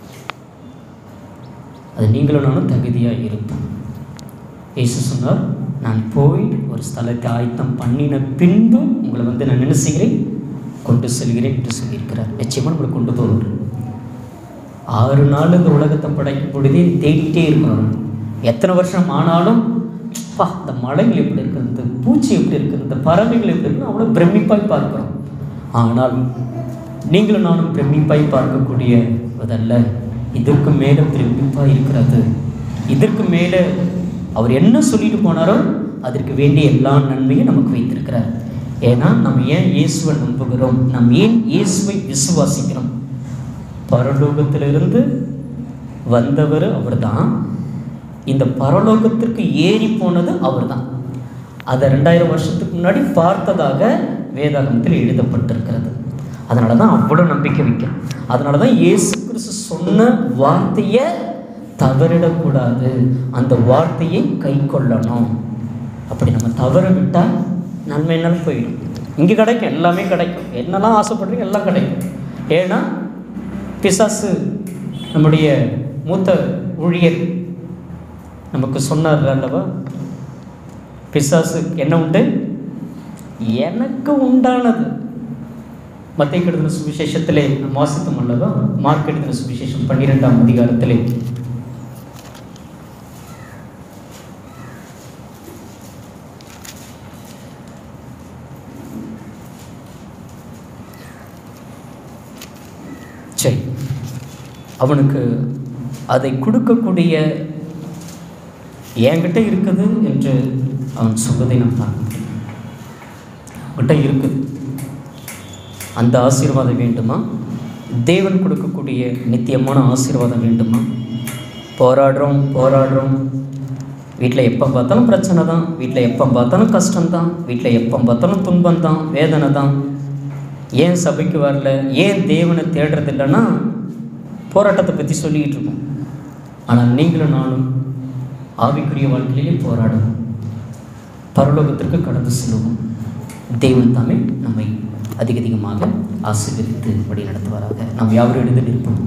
அது நீங்களும் நானும் தகுதியாக இருப்போம் இயேசு சொன்னார் நான் போய் ஒரு ஸ்தலத்தை ஆயத்தம் பண்ணின பின்பு உங்களை வந்து நான் என்ன செய்கிறேன் கொண்டு செல்கிறேன் என்று சொல்லியிருக்கிறார் நிச்சயமாக நம்மளை கொண்டு போவார் ஆறு நாள் இந்த உலகத்தை படைக்கும் பொழுதே தேடிட்டே இருக்கிறோம் எத்தனை வருஷம் ஆனாலும் பா இந்த மலைகள் எப்படி இருக்குது இந்த பூச்சி எப்படி இருக்குது இந்த பறவைகள் எப்படி இருக்குது அவ்வளோ பிரமிப்பாய் பார்க்கிறோம் ஆனால் நீங்களும் நானும் பிரமிப்பாய் பார்க்கக்கூடிய அதல்ல இதற்கு மேலே பிரமிப்பாய் இருக்கிறது இதற்கு மேலே அவர் என்ன சொல்லிட்டு போனாரோ அதற்கு வேண்டிய எல்லா நன்மையும் நமக்கு வைத்திருக்கிறார் ஏன்னா நம்ம ஏன் இயேசுவை நம்புகிறோம் நம்ம ஏன் இயேசுவை விசுவாசிக்கிறோம் பரலோகத்திலிருந்து வந்தவர் அவர்தான் இந்த பரலோகத்திற்கு ஏறி போனது அவர்தான் அதை ரெண்டாயிரம் வருஷத்துக்கு முன்னாடி பார்த்ததாக வேதாகமத்தில் எழுதப்பட்டிருக்கிறது அதனால தான் அவ்வளோ நம்பிக்கை வைக்கிறோம் அதனால தான் இயேசு கிறிஸ்து சொன்ன வார்த்தையை தவறிடக்கூடாது அந்த வார்த்தையை கை கொள்ளணும் அப்படி நம்ம தவற விட்டால் நன்மை என்னன்னு போயிடும் இங்கே கிடைக்கும் எல்லாமே கிடைக்கும் என்னெல்லாம் ஆசைப்படுறீங்க எல்லாம் கிடைக்கும் ஏன்னா பிசாசு நம்முடைய மூத்த ஊழியர் நமக்கு சொன்னார் அல்லவா பிசாசு என்ன உண்டு எனக்கு உண்டானது மத்திய கெடுதின சுவிசேஷத்திலே நாம் வாசித்தோம் அல்லவா மார்க் கெடுதின சுவிசேஷம் பன்னிரெண்டாம் அதிகாரத்திலே சரி அவனுக்கு அதை கொடுக்கக்கூடிய என்கிட்ட இருக்குது என்று அவன் சொல்வதை நான் பார்க்க முடியும் அவன்கிட்ட இருக்குது அந்த ஆசீர்வாதம் வேண்டுமா தேவன் கொடுக்கக்கூடிய நித்தியமான ஆசீர்வாதம் வேண்டுமா போராடுறோம் போராடுறோம் வீட்டில் எப்போ பார்த்தாலும் பிரச்சனை தான் வீட்டில் எப்போ பார்த்தாலும் கஷ்டம்தான் வீட்டில் எப்போ பார்த்தாலும் துன்பம் தான் வேதனை தான் ஏன் சபைக்கு வரல ஏன் தேவனை தேடுறது இல்லைன்னா போராட்டத்தை பற்றி சொல்லிக்கிட்டு இருக்கோம் ஆனால் நீங்களும் நானும் ஆவிக்குரிய வாழ்க்கையிலே போராடணும் பரலோகத்திற்கு கடந்து செல்வோம் தேவன் தாமே நம்மை அதிக அதிகமாக ஆசீர்வதித்து வழி நடத்துவாராக நாம் யாவரும் எழுந்து நிற்போம்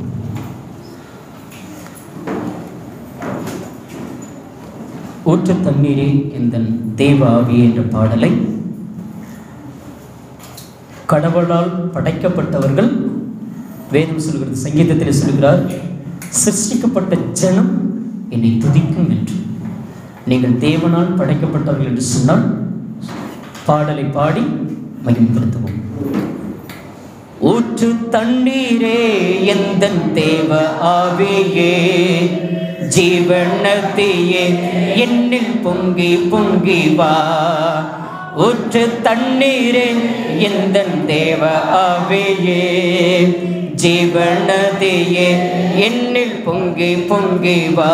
ஊற்று தண்ணீரே எந்த தேவ ஆவியே என்ற பாடலை கடவுளால் படைக்கப்பட்டவர்கள் வேதம் சொல்கிறது சங்கீதத்தில் சொல்கிறார் சிருஷ்டிக்கப்பட்ட ஜனம் என்னை துதிக்கும் என்று நீங்கள் தேவனால் படைக்கப்பட்டவர்கள் என்று சொன்னால் பாடலை பாடி மகிமைப்படுத்துவோம் ஊற்று தண்ணீரே எந்த தேவ ஆவியே ஜீவனத்தையே என்னில் பொங்கி பொங்கி வா ஊற்று தண்ணீரே எந்த தேவ ஆவியே ஜீவனதையே என்னில் பொங்கி பொங்கி வா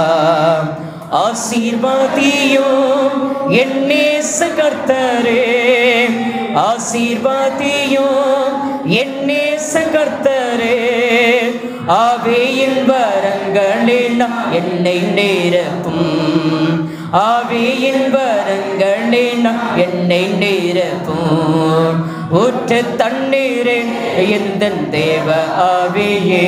ஆசீர்வாதியோ என்னேச கர்த்தரே ஆசீர்வாதியோ என்னேச கர்த்தரே ஆவியின் வரங்களில் என்னை நேரப்பும் ஆவியின் வரங்களில் என்னை நேரப்பும் ஊற்று தண்ணீரே எந்த தேவ ஆவியே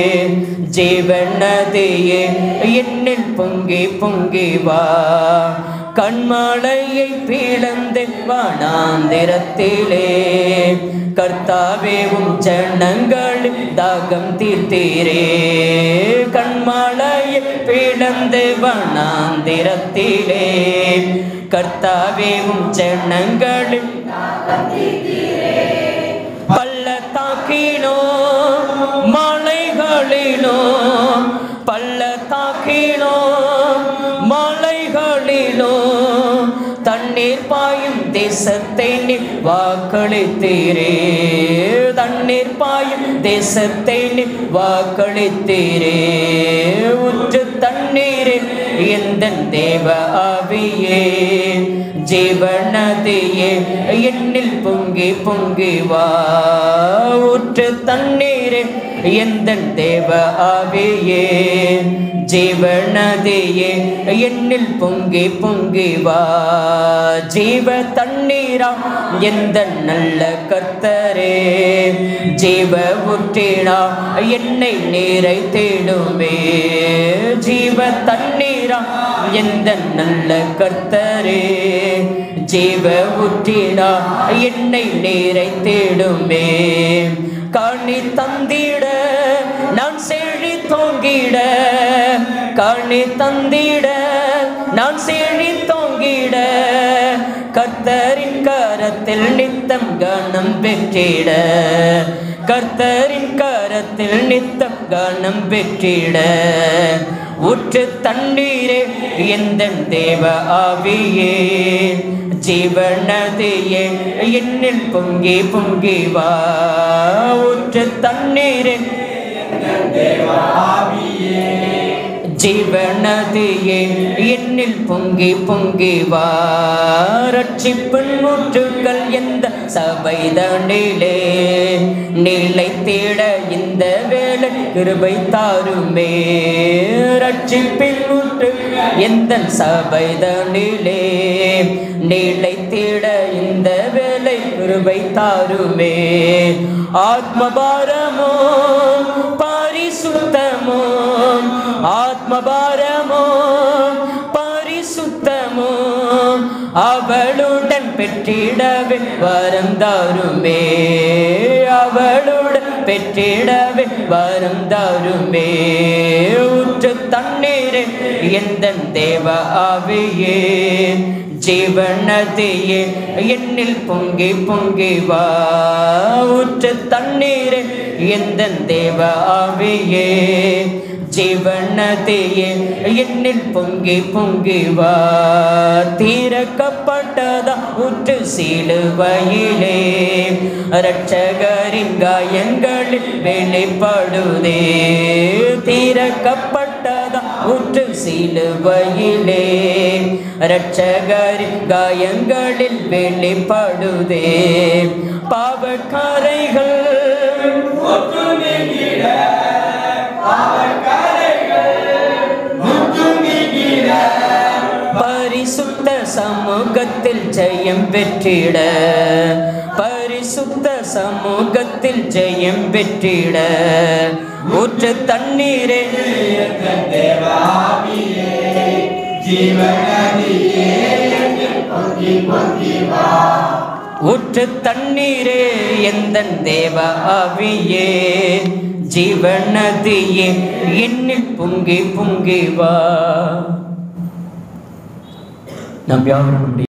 ஜீவனதையே என்னில் பொங்கி பொங்கி வா கண்மாலையை பிளந்து வானாந்திரத்திலே கர்த்தாவேவும் ஜனங்கள் தாகம் தீர்த்தீரே கண்மாலையை பிளந்து வானாந்திரத்திலே கர்த்தாவேவும் ஜனங்கள் பள்ளத்தாக்கினோ மலைகளினோ பள்ளத்தாக்கினோ மலைகளிலோ தண்ணீர் பாயும் தேசத்தை நீ வாக்களித்தீரே தண்ணீர் பாயும் தேசத்தை நீ வாக்களித்தீரே உற்று தண்ணீரே எந்த தேவ ஆவியே ஜீவனதியே என்னில் பொங்கி பொங்கி வா ஊற்று தண்ணீரே எந்த தேவ ஆவியே ஜீவனதியே என்னில் பொங்கி பொங்கி வா ஜீவ தண்ணீரா எந்த நல்ல கர்த்தரே ஜீவ ஊற்றினா என்னை நீரை தேடுமே ஜீவ தண்ணீரா எந்த நல்ல கர்த்தரே ஜீவ ஊற்றினா என்னை நீரை தேடுமே காணி தந்திட நான் செழி தோங்கிட காணி தந்திட நான் செழி தோங்கிட கர்த்தரின் கரத்தில் நித்தம் கனம் பெற்றிட கர்த்தரின் கரத்தில் நித்தம் கனம் பெற்றிட ஊற்று தண்ணீரே எந்த தேவ ஆவியே ஜீவனதையே என்னில் பொங்கி பொங்கி வா ஊற்று தண்ணீரே ஜீவனதியே என்னில் பொங்கி பொங்கி வா ரட்சிப்பின் முற்றுக்கள் எந்த சபை தண்டிலே நிலை தேட இந்த வேலை கிருபை தாருமே ரட்சிப்பின் முற்று எந்த சபை தண்டிலே நிலை தேட இந்த வேலை கிருபை தாருமே ஆத்மபாரமோ பரிசுத்தமோ ஆத்மபாரமோ பரிசுத்தமோ அவளுடன் பெற்றிடவே வரம் தாருமே அவளுடன் பெற்றிடவே வரம் தாருமே ஊற்று தண்ணீரே எந்த தேவ ஆவியே ஜீவனதையே என்னில் பொங்கி பொங்கி வா ஊற்று தண்ணீரே எந்த தேவ ஆவியே ஜீவனதையே என்னில் பொங்கி பொங்கி வா தீரக்கப்பட்டதா ஊற்று சிலுவையிலே இரட்சகரின் காயங்களில் வெளிப்படுதே தீரக்கப்பட்டதா ஊற்று சிலுவையிலே இரட்சகரின் காயங்களில் வெளிப்படுதே பாவக்காரைகள் பரிசுத்த சமூகத்தில் ஜெயம் பெற்றிட பரிசுத்த சமூகத்தில் ஜெயம் பெற்றிட ஊற்று தண்ணீரே ஊற்று தண்ணீரே எந்த தேவ ஆவியே ஜீவநதியே என்னில் பொங்கி பொங்கி வா நம் யாவரும் நம்முடைய